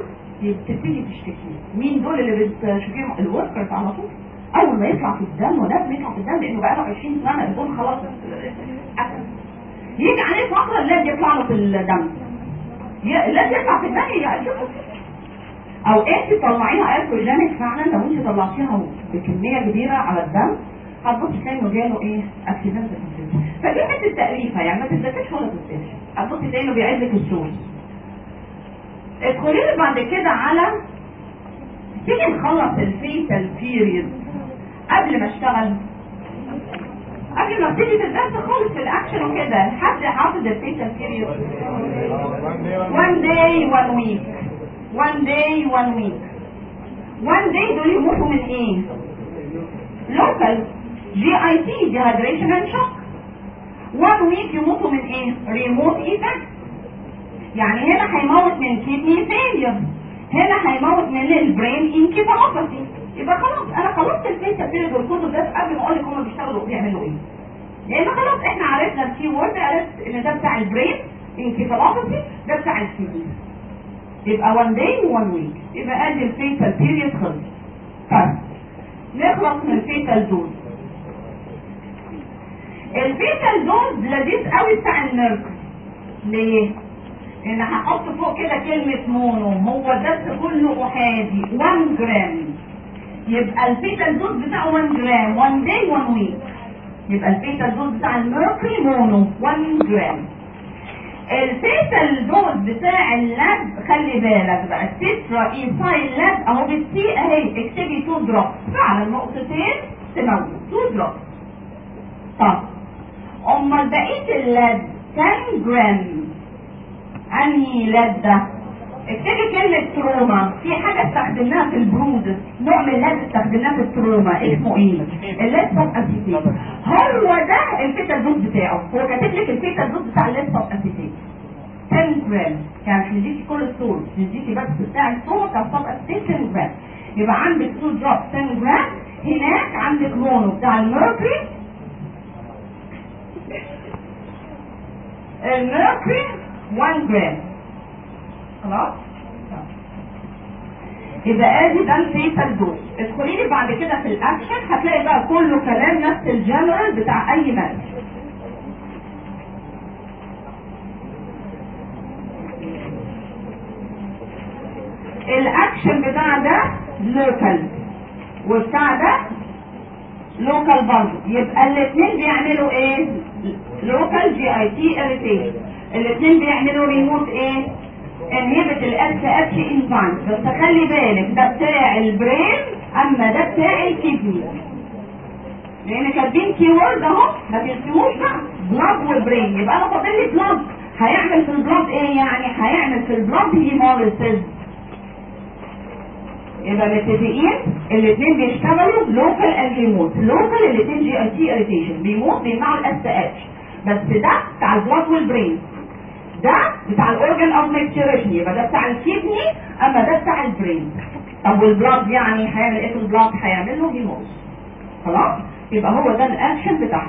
بتبتدي تشتكي مين دول اللي بتشوفيهم الوركرز على طول اول ما يطلع في الدم ولازم يطلع في الدم لانه بقى له 20 سنه الدم خلاص أكل. يجي عليه فتره اللاد يطلع له في الدم ي- اللاد يطلع في الدم يعني شوفوا او انت تطلعيها الكتروجينيك فعلا لو انت طلعتيها بكميه كبيره على الدم هتبصي تلاقي انه جاله ايه اكسيدنت فدي حته تاليفه يعني ما تتذاكرش ولا تنساش هتبصي تلاقي انه بيعيد لك السورس ادخلي لي بعد كده على تيجي نخلص الفيتال بيريد قبل ما اشتغل قبل ما ابتدي في الدرس خالص في الاكشن وكده حد حافظ الفيتال بيريد one day one week one day one week one day دول يموتوا من ايه local GIT dehydration and shock one week يموتوا من ايه remote effect يعني هنا هيموت من kidney failure هنا هيموت من البرين انكيفالوباثي يبقى خلاص انا خلصت الفيتا بيريد والكتب ده قبل ما اقول لك هم بيشتغلوا وبيعملوا ايه لان خلاص احنا عرفنا الكي وورد عرفت ان ده بتاع البرين انكيفالوباثي ده بتاع الكدني يبقى وان داي وان ويك يبقى ادي الفيتال بيريد خلص طيب نخلص من الفيتال دوز الفيتال دوز لذيذ قوي بتاع الميركوري ليه؟ لان هحط فوق كده كلمة مونو هو الدرس كله احادي 1 جرام يبقى الفيتال دوز بتاعه 1 جرام 1 داي 1 ويك يبقى الفيتال دوز بتاع الميركوري مونو 1 جرام الفيتال دوز بتاع اللاب خلي بالك بقى التترا ايسايل لاب اهو بالسي اهي اكتبي 2 دروب فعلا نقطتين تموت 2 دروب طب امال بقيه اللاب 10 جرام انهي لاد ده اكتبي كلمة تروما في حاجة استخدمناها في البرودس نوع من اللاد استخدمناه في التروما اسمه ايه اللاد سب اسيتيت هو ده الفيتا دوز بتاعه هو كاتب لك الفيتا دوز بتاع اللاد سب اسيتيت 10 جرام يعني مش نديكي كل الصور مش نديكي بس بتاع الصور بتاع السب اسيتيت 10 جرام يبقى عندك 2 دروب 10 جرام هناك عندك مونو بتاع الميركوري الميركوري 1 جرام خلاص يبقى ادي ده الفيتال دوز ادخلي لي بعد كده في الاكشن هتلاقي بقى كله كلام نفس الجنرال بتاع اي مادة الاكشن بتاع ده لوكال وبتاع ده لوكال برضه يبقى الاثنين بيعملوا ايه لوكال جي اي تي اريتيشن الاثنين بيعملوا ريموت ايه انهبت الاس اتش انزايم بس خلي بالك ده بتاع البرين اما ده بتاع الكدني لان كاتبين كي وورد اهو ما تنسوش بقى بلاد والبرين يبقى انا فاضل لي بلاد هيعمل في البلاد ايه يعني هيعمل في البلاد هيموليسيس يبقى متفقين الاثنين بيشتغلوا لوكال اند ريموت لوكال الاثنين جي اي تي اريتيشن ريموت بيمنعوا الاس اتش بس ده بتاع البلاد والبرين ده بتاع الاورجن اوف ميكتشريشن يبقى ده بتاع الكدني اما ده بتاع البرين طب والبلاد يعني هيعمل ايه في البلاد هيعمل له هيموز خلاص يبقى هو ده الاكشن بتاعه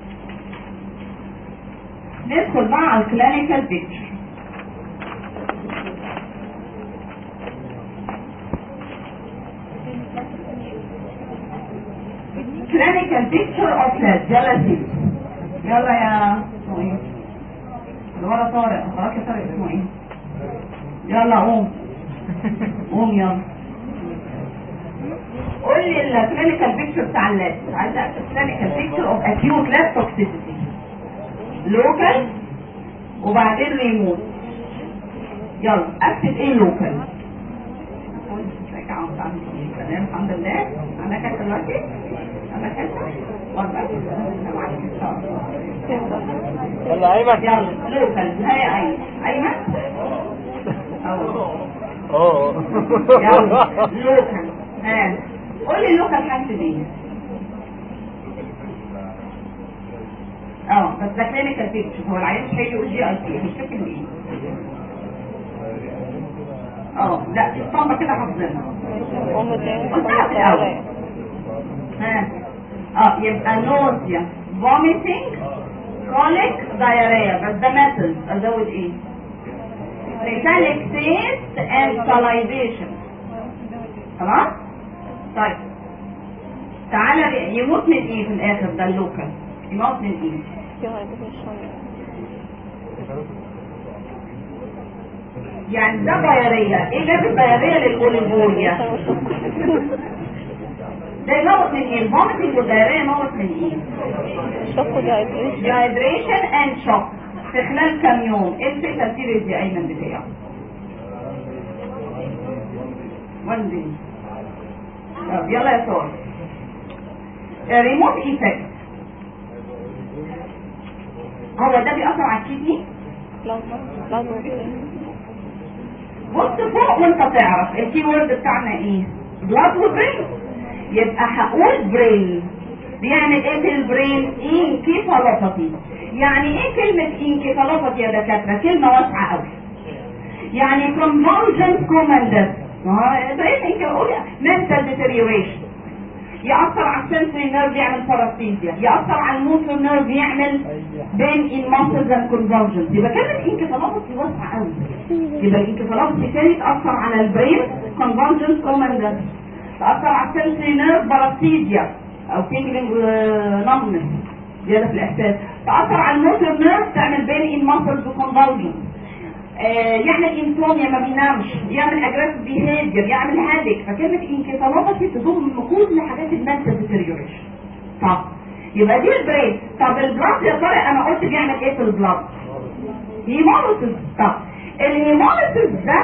ندخل بقى على الكلينيكال بيكتشر clinical picture of blood jealousy يلا يا اسمه ايه الورا طارق وراك يا طارق اسمه ايه يلا قوم قوم يلا قول لي الكلينيكال بيكتشر بتاع اللاب عايزه الكلينيكال بيكتشر اوف اكيوت لاب توكسيسيتي لوكال وبعدين ريموت يلا اكتب ايه لوكال تمام الحمد لله انا كاتب دلوقتي انا كاتب والله يلا ايمن يلا لوكال هي ايمن ايمن اوه يلا لوكال ها قول لي اللوكال حاسس ايه اه بس ده كلينيكال بيكتشر هو العيان مش هيجي يقول جي اي تي هيشتكي له ايه اه لا الصمبة كده حافظينها ام الدين قلتها في الاول ها اه يبقى نوزيا vomiting colic diarrhea بس ده metals ازود ايه metallic taste and salivation خلاص طيب تعالى بقى، يموت من ايه في الاخر ده اللوكال يموت من ايه يعني ده ضيارية ايه جاب الضيارية للأوليفوريا ده يموت من ايه الفوميتنج والضيارية يموت من ايه شوكو دايبريشن dehydration and shock في خلال كام يوم ايه الفكرة سيريز يا ايمن بتاعه one day طب يلا يا سور ريموت ايفكت هو ده بيأثر على الكدني بلازما بلازما بص فوق وانت تعرف الكي وورد بتاعنا ايه بلاد وبرين يبقى هقول برين بيعمل ايه في البرين انكيفالوباثي يعني ايه كلمة انكيفالوباثي يا دكاترة كلمة واسعة قوي يعني convulsion commanders برين انكيفالوباثي mental deterioration يأثر على السنسوري نيرف يعمل باراسيزيا يأثر على الموتور نيرف يعمل بين in muscles and convulsions يبقى كلمة انكيفالوباثي واسعة قوي يبقى الانكفالوباثي الثاني تأثر على البرين convulsions commanders تأثر على السنسوري نيرف باراسيزيا او tingling numbness زيادة في الإحساس تأثر على الموتور نيرف تعمل بين in muscles وconvulsions آه، يعمل انسوميا ما بينامش يعمل اجريسيف بيهيفير يعمل هادك فكلمه انكفالوباثي تضم كل حاجات المنتال ديتيريوريشن طب يبقى دي البرين طب البلاد يا طارق انا قلت بيعمل ايه في البلاد هيموليسيس طب الهيموليسيس ده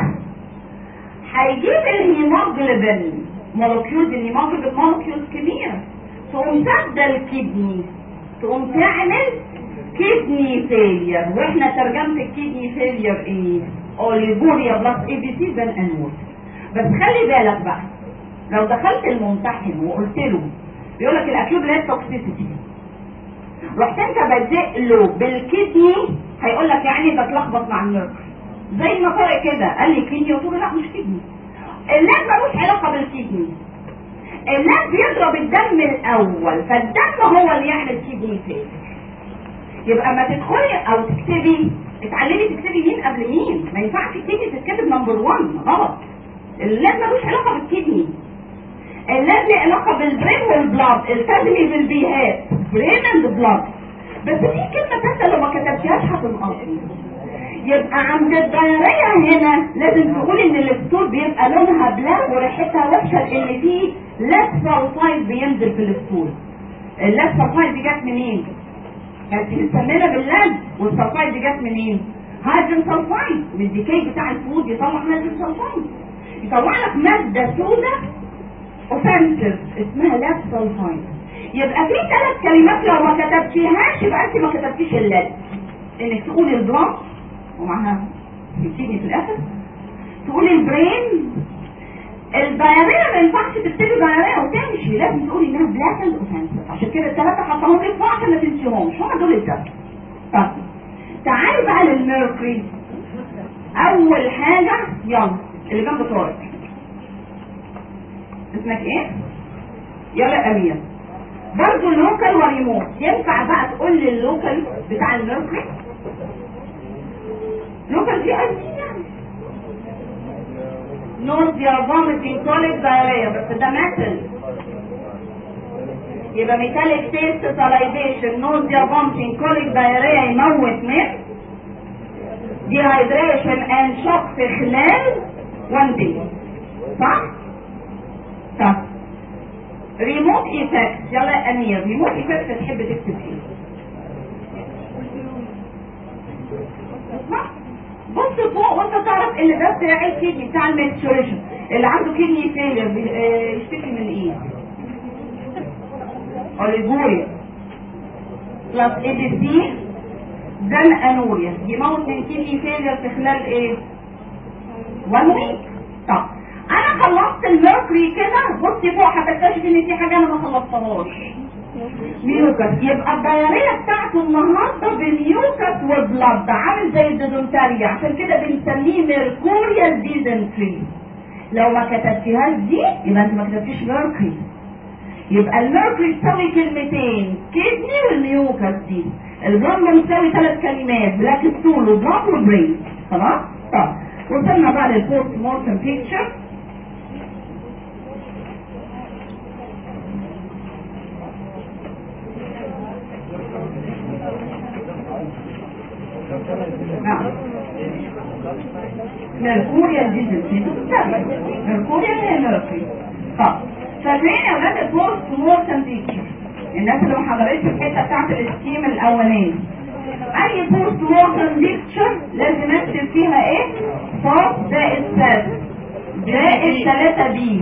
هيجيب الهيموجلوبين مولكيولز الهيموجلوبين مولكيولز كبيره تقوم سد الكدني تقوم تعمل كدني فيلير واحنا ترجمه الكدني فيلير ايه اوليفوريا بلس اي بي سي بان انوت بس خلي بالك بقى لو دخلت الممتحن وقلت له بيقول لك الاكيوب اللي هي التوكسيسيتي رحت انت بادئ له بالكدني هيقول لك يعني ده اتلخبط مع النيرف زي ما طارق كده قال لي كدني قلت له لا مش كدني اللاب ملوش علاقه بالكدني اللاب بيضرب الدم الاول فالدم هو اللي يعمل كدني فيه يبقى ما تدخلي او تكتبي اتعلمي تكتبي مين قبل مين ما ينفعش الكدني تتكتب نمبر 1 غلط اللاب ملوش علاقه بالكدني اللاب له علاقه بالبرين والبلاد التزمي بالبيهات برين اند بلاد بس في كلمه ثالثه لو ما كتبتيهاش هتنقصي يبقى عند الدايريه هنا لازم تقول ان الستول بيبقى لونها بلاك وريحتها وحشه لان فيه لاسفالفايد بينزل في الستول اللاسفالفايد دي جت منين؟ كانت مستمرة باللاد والسلفايد دي جت منين؟ هيدروجين سلفايد من الديكي بتاع الفود يطلع هيدروجين سلفايد يطلع لك مادة سوداء اوفنسيف اسمها لاد سلفايد يبقى في ثلاث كلمات لو ما كتبتيهاش يبقى انت ما كتبتيش اللاد انك تقولي البلاد ومعها بتيجي في الاخر تقولي البرين الدايريه ما ينفعش تكتبي دايريه وتمشي لازم تقولي انها بلاك اند اوفنسيف عشان كده الثلاثه حطاهم لك فوق عشان ما تنسيهمش هم دول الثلاثه طب تعالي بقى للميركوري اول حاجه يلا اللي جنب طارق اسمك ايه؟ يلا يا امير برضه اللوكال وريموت ينفع بقى تقول لي اللوكال بتاع الميركوري لوكال دي اي يعني نوزيا فوميتنج كوليك دايريا بس ده ماتل يبقى ميتاليك تيست ساليفيشن نوزيا فوميتنج كوليك دايريا يموت من ديهايدريشن اند شوك في خلال 1 دي صح؟ طب ريموت ايفكت يلا يا امير ريموت ايفكت تحب تكتب ايه؟ اسمع بص فوق وانت تعرف ان ده بتاع الكدني بتاع الميتشوريشن اللي عنده كدني فيلير بي- آه، يشتكي من ايه؟ اوليفوريا بلس اي بي سي دم انوريا يموت من كدني فيلير في خلال ايه؟ 1 ويك طب انا خلصت الميركوري كده بصي فوق هتكتشف ان في حاجه انا ما خلصتهاش ميوكس يبقى الدايريه بتاعته النهارده بميوكس وبلد عامل زي الديزنتريا عشان كده بنسميه ميركوريال ديزنتري لو ما كتبتيهاش دي يبقى انت ما كتبتيش ميركوري يبقى الميركوري تساوي كلمتين كدني والميوكس دي البلد بتساوي ثلاث كلمات بلاك ستول وبلاد وبرين خلاص طب وصلنا بقى للبوست مورتم بيكتشر ميركوريال ديزل ميركوريال هي ميركوري طب فاكرين يا ولاد البوست مورتم بيكتشر الناس اللي ما حضرتش الحته بتاعت السكيم الاولاني اي بوست مورتم بيكتشر لازم اكتب فيها ايه صاد زائد ساد زائد 3 بي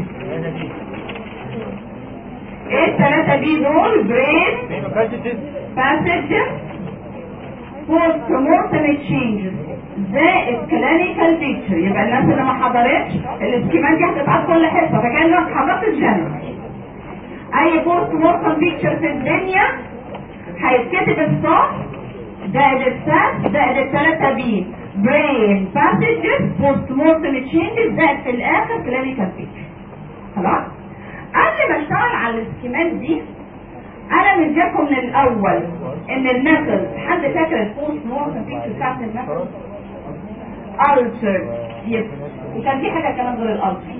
ايه الثلاثة بي دول برين passages post mortem changes زائد clinical picture يبقى الناس اللي ما حضرتش الاسكيمات دي هتتعاد كل حصه فكانك حضرت الجنرال اي بوست مورتم بيكتشر في الدنيا هيتكتب الصح زائد السات زائد الثلاثة بي برين باسجز بوست مورتم تشينجز زائد في الاخر كلينيكال بيكتشر خلاص قبل ما اشتغل على السكيمات دي انا مديكم من الاول ان الميثود حد فاكر البوست مورتم بيكتشر بتاعت الميثود التر يس وكان في حاجه كمان غير الالتر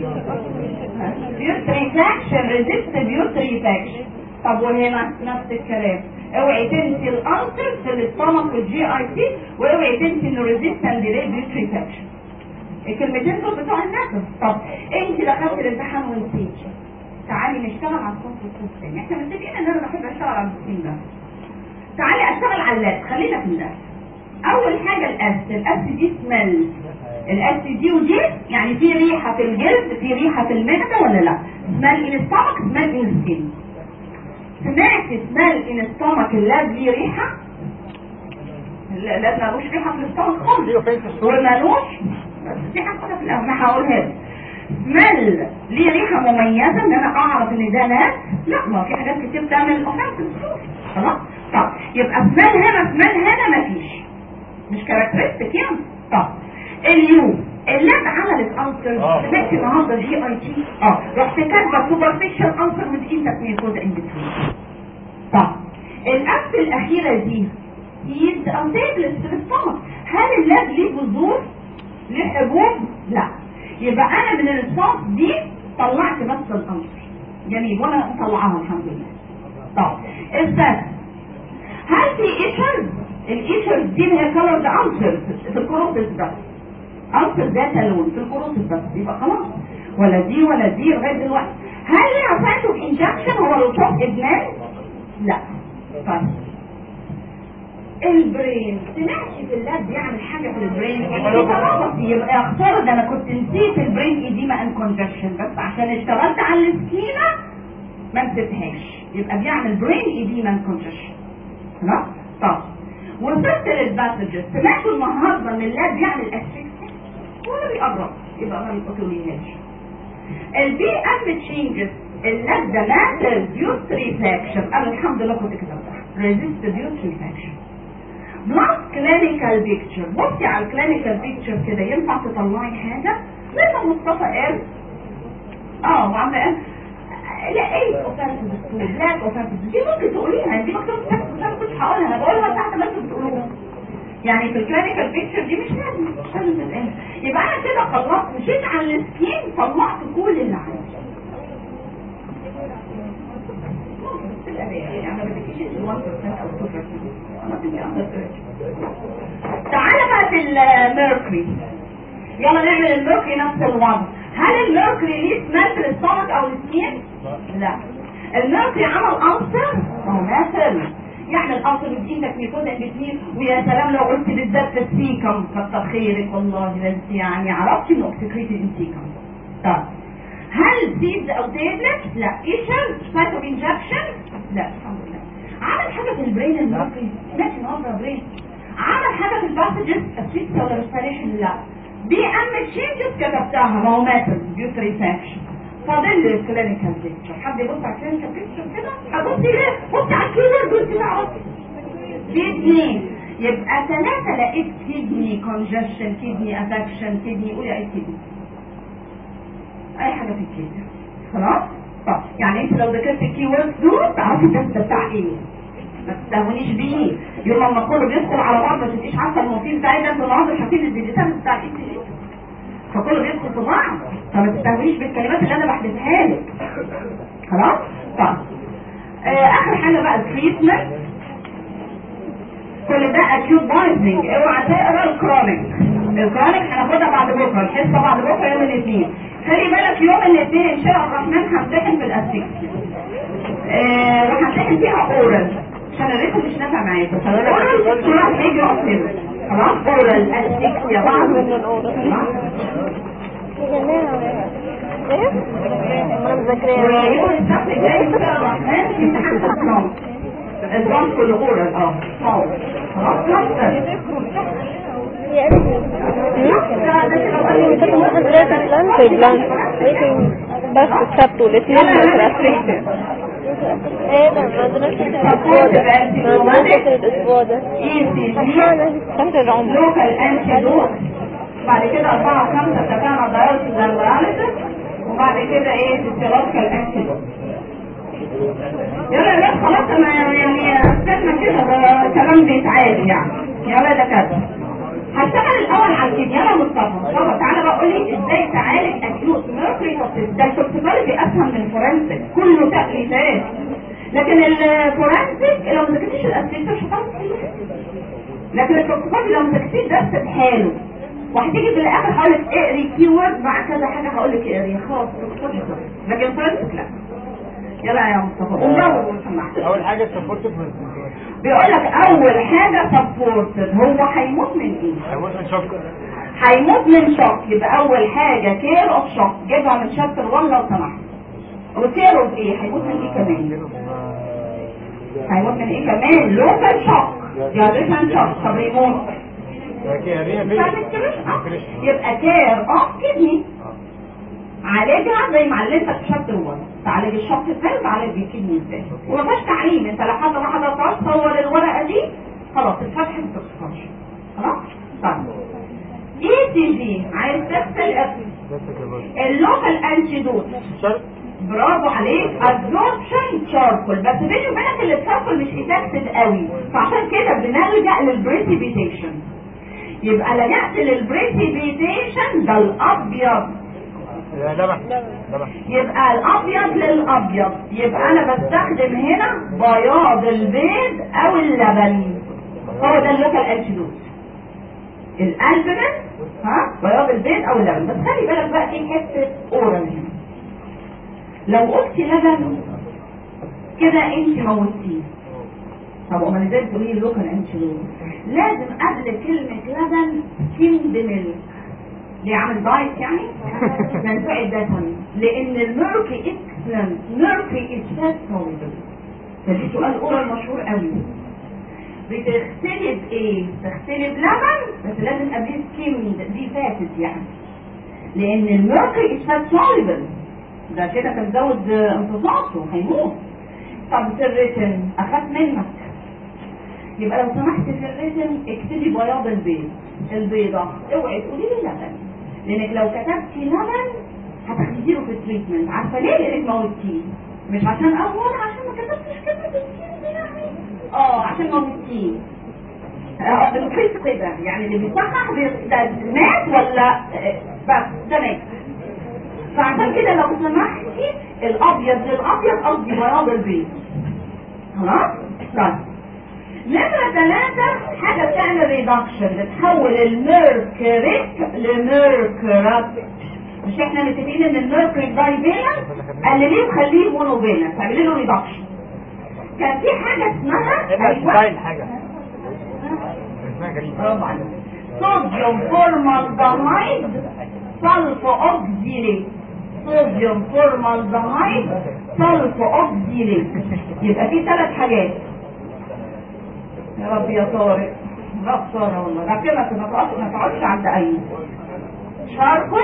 بيوتريفاكشن ريزيست بيوتريفاكشن طب وهنا نفس الكلام اوعي تنسي الانسر في الاستمك والجي اي سي واوعي تنسي انه ريزيستنت ديلي بيوتريفاكشن الكلمتين دول بتوع النفس طب انت دخلت الامتحان ونسيتي تعالي نشتغل على الصوت والصوت احنا متفقين ان انا بحب اشتغل على الصوتين ده تعالي اشتغل على اللاب خلينا في اللاب اول حاجه الاس الاس دي سميل الاس دي ودي يعني في ريحه في الجلد في ريحه في المعده ولا لا سميل ان ستومك سميل ان سكين سمعت سميل ان ستومك اللاب ليه ريحه اللاب ملوش ريحه في الاستومك خالص وملوش بس في حاجه في الاول ما هقولها لك سميل ليه ريحه مميزه ان انا اعرف ان ده ناس لا ما في حاجات كتير بتعمل اوفنسيف خلاص طب يبقى سميل هنا سميل هنا مفيش مش كاركترستيك يعني طب اليو اللاب عملت انسر سمعت النهارده جي اي تي اه رحت كاتبه سوبرفيشال انسر وذ انترميكوز ان بتوين طب الاس الاخيره دي يد او تابلت في السtomach هل اللاب ليه بذور ليه حبوب لا يبقى انا من الريسبونس دي طلعت بس الانسر جميل وانا مطلعاها الحمد لله طب الثالث هل في ايشرز الايشرز دي اللي هي كولرد انسر في الكروسس بس انسر ذات لون في الكروسس بس يبقى خلاص ولا دي ولا دي لغايه دلوقتي هل ليها فاتو انجكشن هو الوصول ادمان لا طيب البرين سمعتش في اللاب بيعمل حاجه في البرين يبقى اختار ده انا كنت نسيت البرين ايديما ان كونجكشن بس عشان اشتغلت على السكينه ما نسيتهاش يبقى بيعمل برين ايديما ان كونجكشن خلاص طب وصلت للباسجز سمعتوا النهارده ان اللاب بيعمل اسفكسيا ولا بيقرب يبقى ما بيقوليهاش البي ام تشينجز اللاب ده ماتر بيوت ريفاكشن انا الحمد لله كنت كتبتها ريزيست بيوت ريفاكشن بلس كلينيكال بيكتشر بصي على الكلينيكال بيكتشر كده ينفع تطلعي حاجه زي ما مصطفى قال اه وعم قال لا ايه اوفنسيف ستور بلاك اوفنسيف دي ممكن تقوليها دي مكتوب تحت بس انا كنتش هقولها انا بقولها تحت ما انتوا بتقولوها يعني في الكلينيكال بيكتشر دي مش لازم مش لازم تتقال يبقى انا كده خلصت مشيت على السكين طلعت كل اللي عندي يعني ما بدكيش 1% او 2% تعالى بقى في الميركوري يلا نعمل الميركوري نفس الوضع هل الميركوري ليه سمات للسtomach او السكين؟ لا الميركوري عمل ألسر هو مثل يعمل ألسر بإيدك ميكوز الاثنين ويا سلام لو قلت بالذات في السيكم كتر خيرك والله ده انت يعني عرفتي انه اكسكريتي الانسيكم طب هل سيدز او تابلت؟ لا ايشر سبايتو انجكشن؟ لا الحمد لله عمل حاجه في البرين الميركوري سمعت النهارده برين عمل حاجه في الباسجز اسفيكسيا ولا ريسبيريشن لا دي ام تشينجز كتبتها ما هو ماتر بيوتري فاكشن فاضل لي الكلينيكال بيكتشر حد يبص على الكلينيكال بيكتشر كده هتبصي ليه بصي على الكيورد دول كده اهو في اثنين يبقى ثلاثة لقيت كيدني كونجشن كيدني افكشن كيدني قولي اي كيدني اي حاجة في الكيدني خلاص طب يعني انت لو ذاكرت الكي ووردز دول تعرفي التست بتاع ايه ما تستهونيش بيه يوم ما كله بيدخل على بعض ما تبقيش عارفه الموتيف بتاعي ده انت النهارده مش هتيجي الديجيتال بتاع الاي تي فكله بيدخل في بعض فما تستهويش بالكلمات اللي انا بحذفها لك خلاص طيب آه اخر حاجه بقى التريتمنت كل ده اكيوت بايزنج اوعى تقرا الكرونيك الكرونيك هناخدها بعد بكره الحصه بعد بكره يوم الاثنين خلي بالك يوم الاثنين ان شاء الرحمن همتحن في الاسيكس آه وهمتحن فيها اورال عشان الريتم مش نافع معايا بس اورال كل واحد هيجي يقف هنا خلاص اورال اسيكس يا بعض من الأورا خلاص؟ ايه؟ انا مذاكراها ويوم السبت الجاي ان شاء الرحمن في امتحان الاسلام الاسلام كله اورال اه خلاص خلاص في بلان بس السبت والاثنين مدرسة ايه ده مدرسة الاسبوع ده مدرسة الاسبوع ده شهر العمر لوكال انتيدوت بعد كده أربعة وخمسة اتفقنا دايلسيس اند دايلسيس وبعد كده ايه فيسيولوجيكال انتيدوت يلا يا ناس خلاص انا يعني استنى كده ده كلام بيتعاد يعني يلا ده كده هشتغل الاول على الكيمياء يا مصطفى مصطفى تعالى بقى قول لي ازاي تعالج اكيوت ميركوري توكسيس ده التوكسيكولوجي اسهل من الفورنسيك كله تأليفات لكن الفورنسيك لو ما ذاكرتش الاسئله مش هتعرف تحلها لكن التوكسيكولوجي لو ما ذاكرتيش درس بحاله وهتيجي في الاخر هقول لك اقري كي وورد مع كذا حاجه هقول لك اقري خلاص التوكسيكولوجي خلص. لكن الفورنسيك لا يلا يا مصطفى قوم جاوب لو سمحت اول حاجه سبورتيف بيقول لك اول حاجه سبورتد هو هيموت من ايه هيموت من شوك هيموت من شوك يبقى اول حاجه كير اوف شوك جيبها من شابتر 1 لو سمحت وكير اوف ايه هيموت من ايه كمان هيموت من ايه كمان لوكال شوك جادريشن شوك طب يموت يبقى كير اوف كدني عالجها زي ما علمتك في شابتر 1 تعالج الشوك ازاي وتعالج الكدني ازاي وما فيهاش تعليم انت لو حد ما حضرتهاش صور الورقه دي خلاص الفتح ما تخسرش خلاص طيب اي سي جي عايز تغسل اللوكال انتيدوت شرط برافو عليك ابزوربشن شاركل بس بيني وبينك اللي الشاركل مش افكتد قوي فعشان كده بنلجا للبريسيبيتيشن يبقى لجأت للبريسيبيتيشن ده الابيض لبن لبن يبقى الابيض للابيض يبقى انا بستخدم هنا بياض البيض او اللبن هو ده اللوكال انتيدوت الالبومين ها بياض البيض او اللبن بس خلي بالك بقى في حته اورال هنا لو قلت لبن كده انت موتيه طب امال ازاي تقولي اللوكال انتيدوت لازم قبل كلمه لبن كيند ميلك ليه عامل دايت يعني؟ منفع الدسم لان الميركي اكسلنت ميركي از فات سوليبل فدي سؤال اورال مشهور قوي بتغسلي بايه؟ تغسلي بلبن بس لازم قبليه سكيم دي فاتت يعني لان الميركي از فات سوليبل ده كده كان زود امتصاصه هيموت طب في الريتن اخاف منك يبقى لو سمحت في الريتن اكتبي بياض البيض البيضة اوعي تقولي لي لبن لانك لو كتبتي لبن هتاخدي له في التريتمنت عارفه ليه لانك موتيه مش عشان اول عشان ما كتبتش كلمه السين دي يعني اه عشان موتيه اه بالقيس كده يعني اللي بيصحح بي- ده مات ولا آه، بس ده مات فعشان كده لو سمحتي الابيض للابيض قصدي بياض البيض خلاص طيب نمرة ثلاثة حاجة بتعمل ريدكشن بتحول الميركوريك لميركورات مش احنا متفقين ان الميركوريك دايفيلنس قلليه وخليه مونوفيلنس تعملي له ريدكشن كان في حاجة اسمها هنا أيوة. ستايل حاجه اسمها غريبه برافو عليك صوديوم فورمالدهايد صلف اوكسيليت صوديوم فورمالدهايد صلف اوكسيليت يبقى في ثلاث حاجات يا رب يا طارق لا خساره والله ده كده ما تقعدش ما تقعدش عند اي شاركل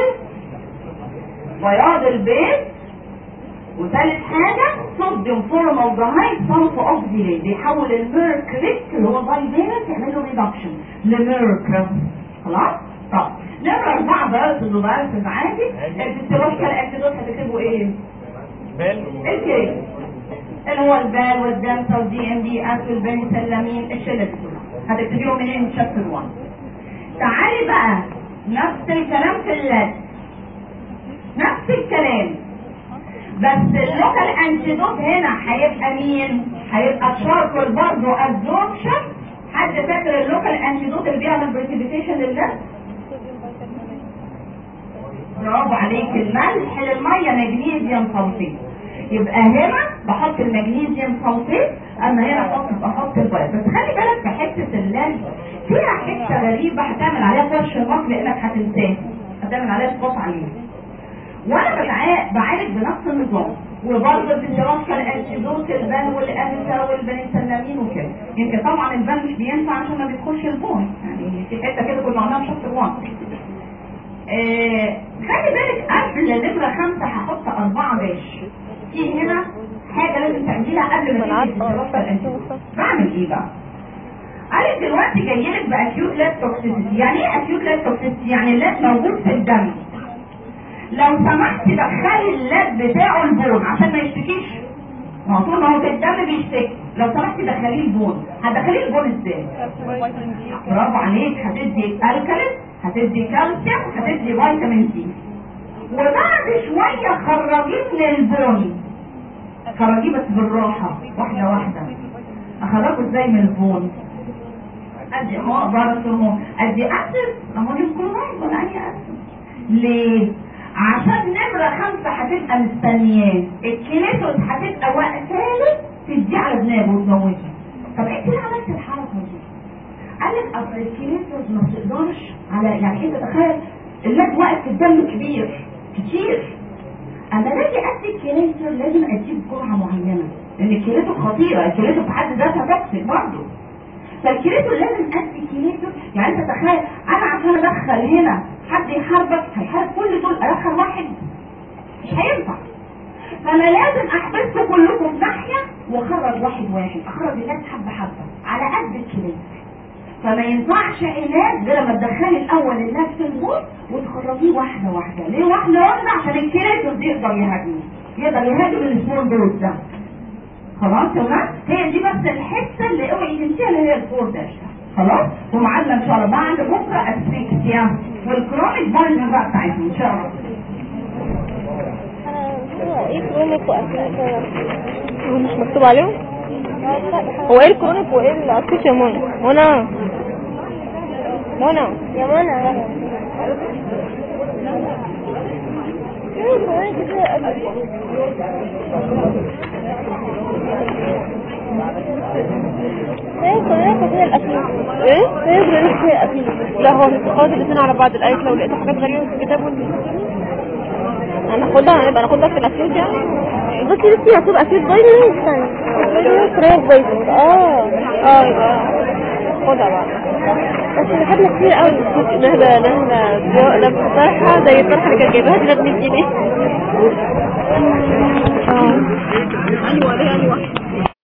بياض البيض وثالث حاجة صوديوم فورمالدهايد صلف اوكسيليت بيحول الميركريك اللي هو بايفيرنس يعمل له ريدكشن لميركر خلاص؟ طب نمرة أربعة فيروس الفيروس عادي الفسيولوجيكال انتيدوت هتكتبوا ايه؟ بال الكريم اللي هو البال والدمسة والدي ام دي اس والبنسلامين الشلة دي كلها هتكتبيهم منين من شابتر 1 تعالي بقى نفس الكلام في اللات كلام بس اللوكال انتيدوت هنا هيبقى مين؟ هيبقى تشاركل برضه ابزوربشن حد فاكر اللوكال انتيدوت اللي بيعمل بريسيبيتيشن للناس؟ برافو عليك الملح للميه مغنيسيوم سلفيت يبقى هنا بحط المغنيسيوم سلفيت اما هنا احط بحط البيض بس خلي بالك في حته اللان فيها حته غريبه هتعمل عليها فرش المصل لانك هتنساها هتعمل عليها سقوط عليها وانا بتع- بعالج بنفس النظام وبرضه الفيزيولوجيا الانتيدوت البان والانسا والبنسلامين وكده يمكن طبعا البان مش بينفع عشان ما بيدخلش البون يعني في حته كده كنا عاملينها في شابتر 1 آه، خلي بالك قبل نمرة خمسة هحط أربعة باش في هنا حاجة لازم تعمليها قبل ما أنا تيجي عارفة. الدراسة الأنتيبيوتيك. بعمل إيه بقى؟ قالت دلوقتي جاي لك بأكيوت لاب توكسيسيتي يعني إيه أكيوت لاب توكسيسيتي؟ يعني اللاب موجود في الدم لو سمحت دخلي اللاب بتاعه البون عشان ما يشتكيش ما هو طول ما هو في الدم بيشتكي لو سمحت دخليه البون هتدخليه البون ازاي؟ برافو عليك هتدي الكالين هتدي كالسيوم هتدي فيتامين سي وبعد شوية خرجيه من البون خرجيه بس بالراحة واحدة واحدة اخرجه ازاي من البون ادي هو باراسولمون ادي اسيد امونيوم كلورايد ولا اي اسيد ليه؟ عشان نمرة خمسة هتبقى مستنياه الكليتوس هتبقى وقتها تديه على دماغه وتموته طب انت ليه عملت الحركة دي؟ قال لك اصل الكليتوس ما بتقدرش على يعني انت تخيل اللاب واقف في الدم كبير كتير اما باجي ادي الكليتوس لازم اديه بجرعه معينه لان الكليتوس خطيره الكليتوس في حد ذاتها توكسيك برضه فالكليتوس لازم ادي كليتوس يعني انت تخيل انا عشان ادخل هنا حد يحاربك هيحارب كل دول ادخل واحد مش هينفع فانا لازم احبسكم كلكم في ناحيه واخرج واحد واحد اخرج الناس حبه حبه على قد الكليتوس فما ينفعش علاج غير لما تدخلي الاول الناس في الموت وتخرجيه واحده واحده ليه واحده واحده عشان الكيراتوس يقدر يهاجمه يقدر يهاجم السمول دوز ده خلاص تمام هي دي بس الحته اللي اوعي تنسيها اللي هي الفور داش خلاص ومعادنا ان شاء الله بعد بكره اسفيكسيا والكرونيك بايظ بقى بتاعتنا ان شاء الله هو ايه كرونيك واكيوت هو مش مكتوب عليهم هو ايه الكرونيك وايه الاكيوت يا منى منى منى يا منى ايه كرونيك كده ايه كرونيك كده الاكيوت ايه ايه كرونيك كده الاكيوت لا هو مش قادر الاثنين على بعض الايات لو لقيت حاجات غريبه في الكتاب وانت انا اخدها هنبقى ناخدها في الاكيوت يعني بس لسه هتبقى اكيوت فايتامين ثاني فايتامين فايتامين اه اه يبقى خدها بقى بس اللي خدنا كتير قوي نهدى نهدى نهدى طرحة زي الطرحة اللي كانت جايبها دي ب 100 جنيه اه ايوه ده يعني واحد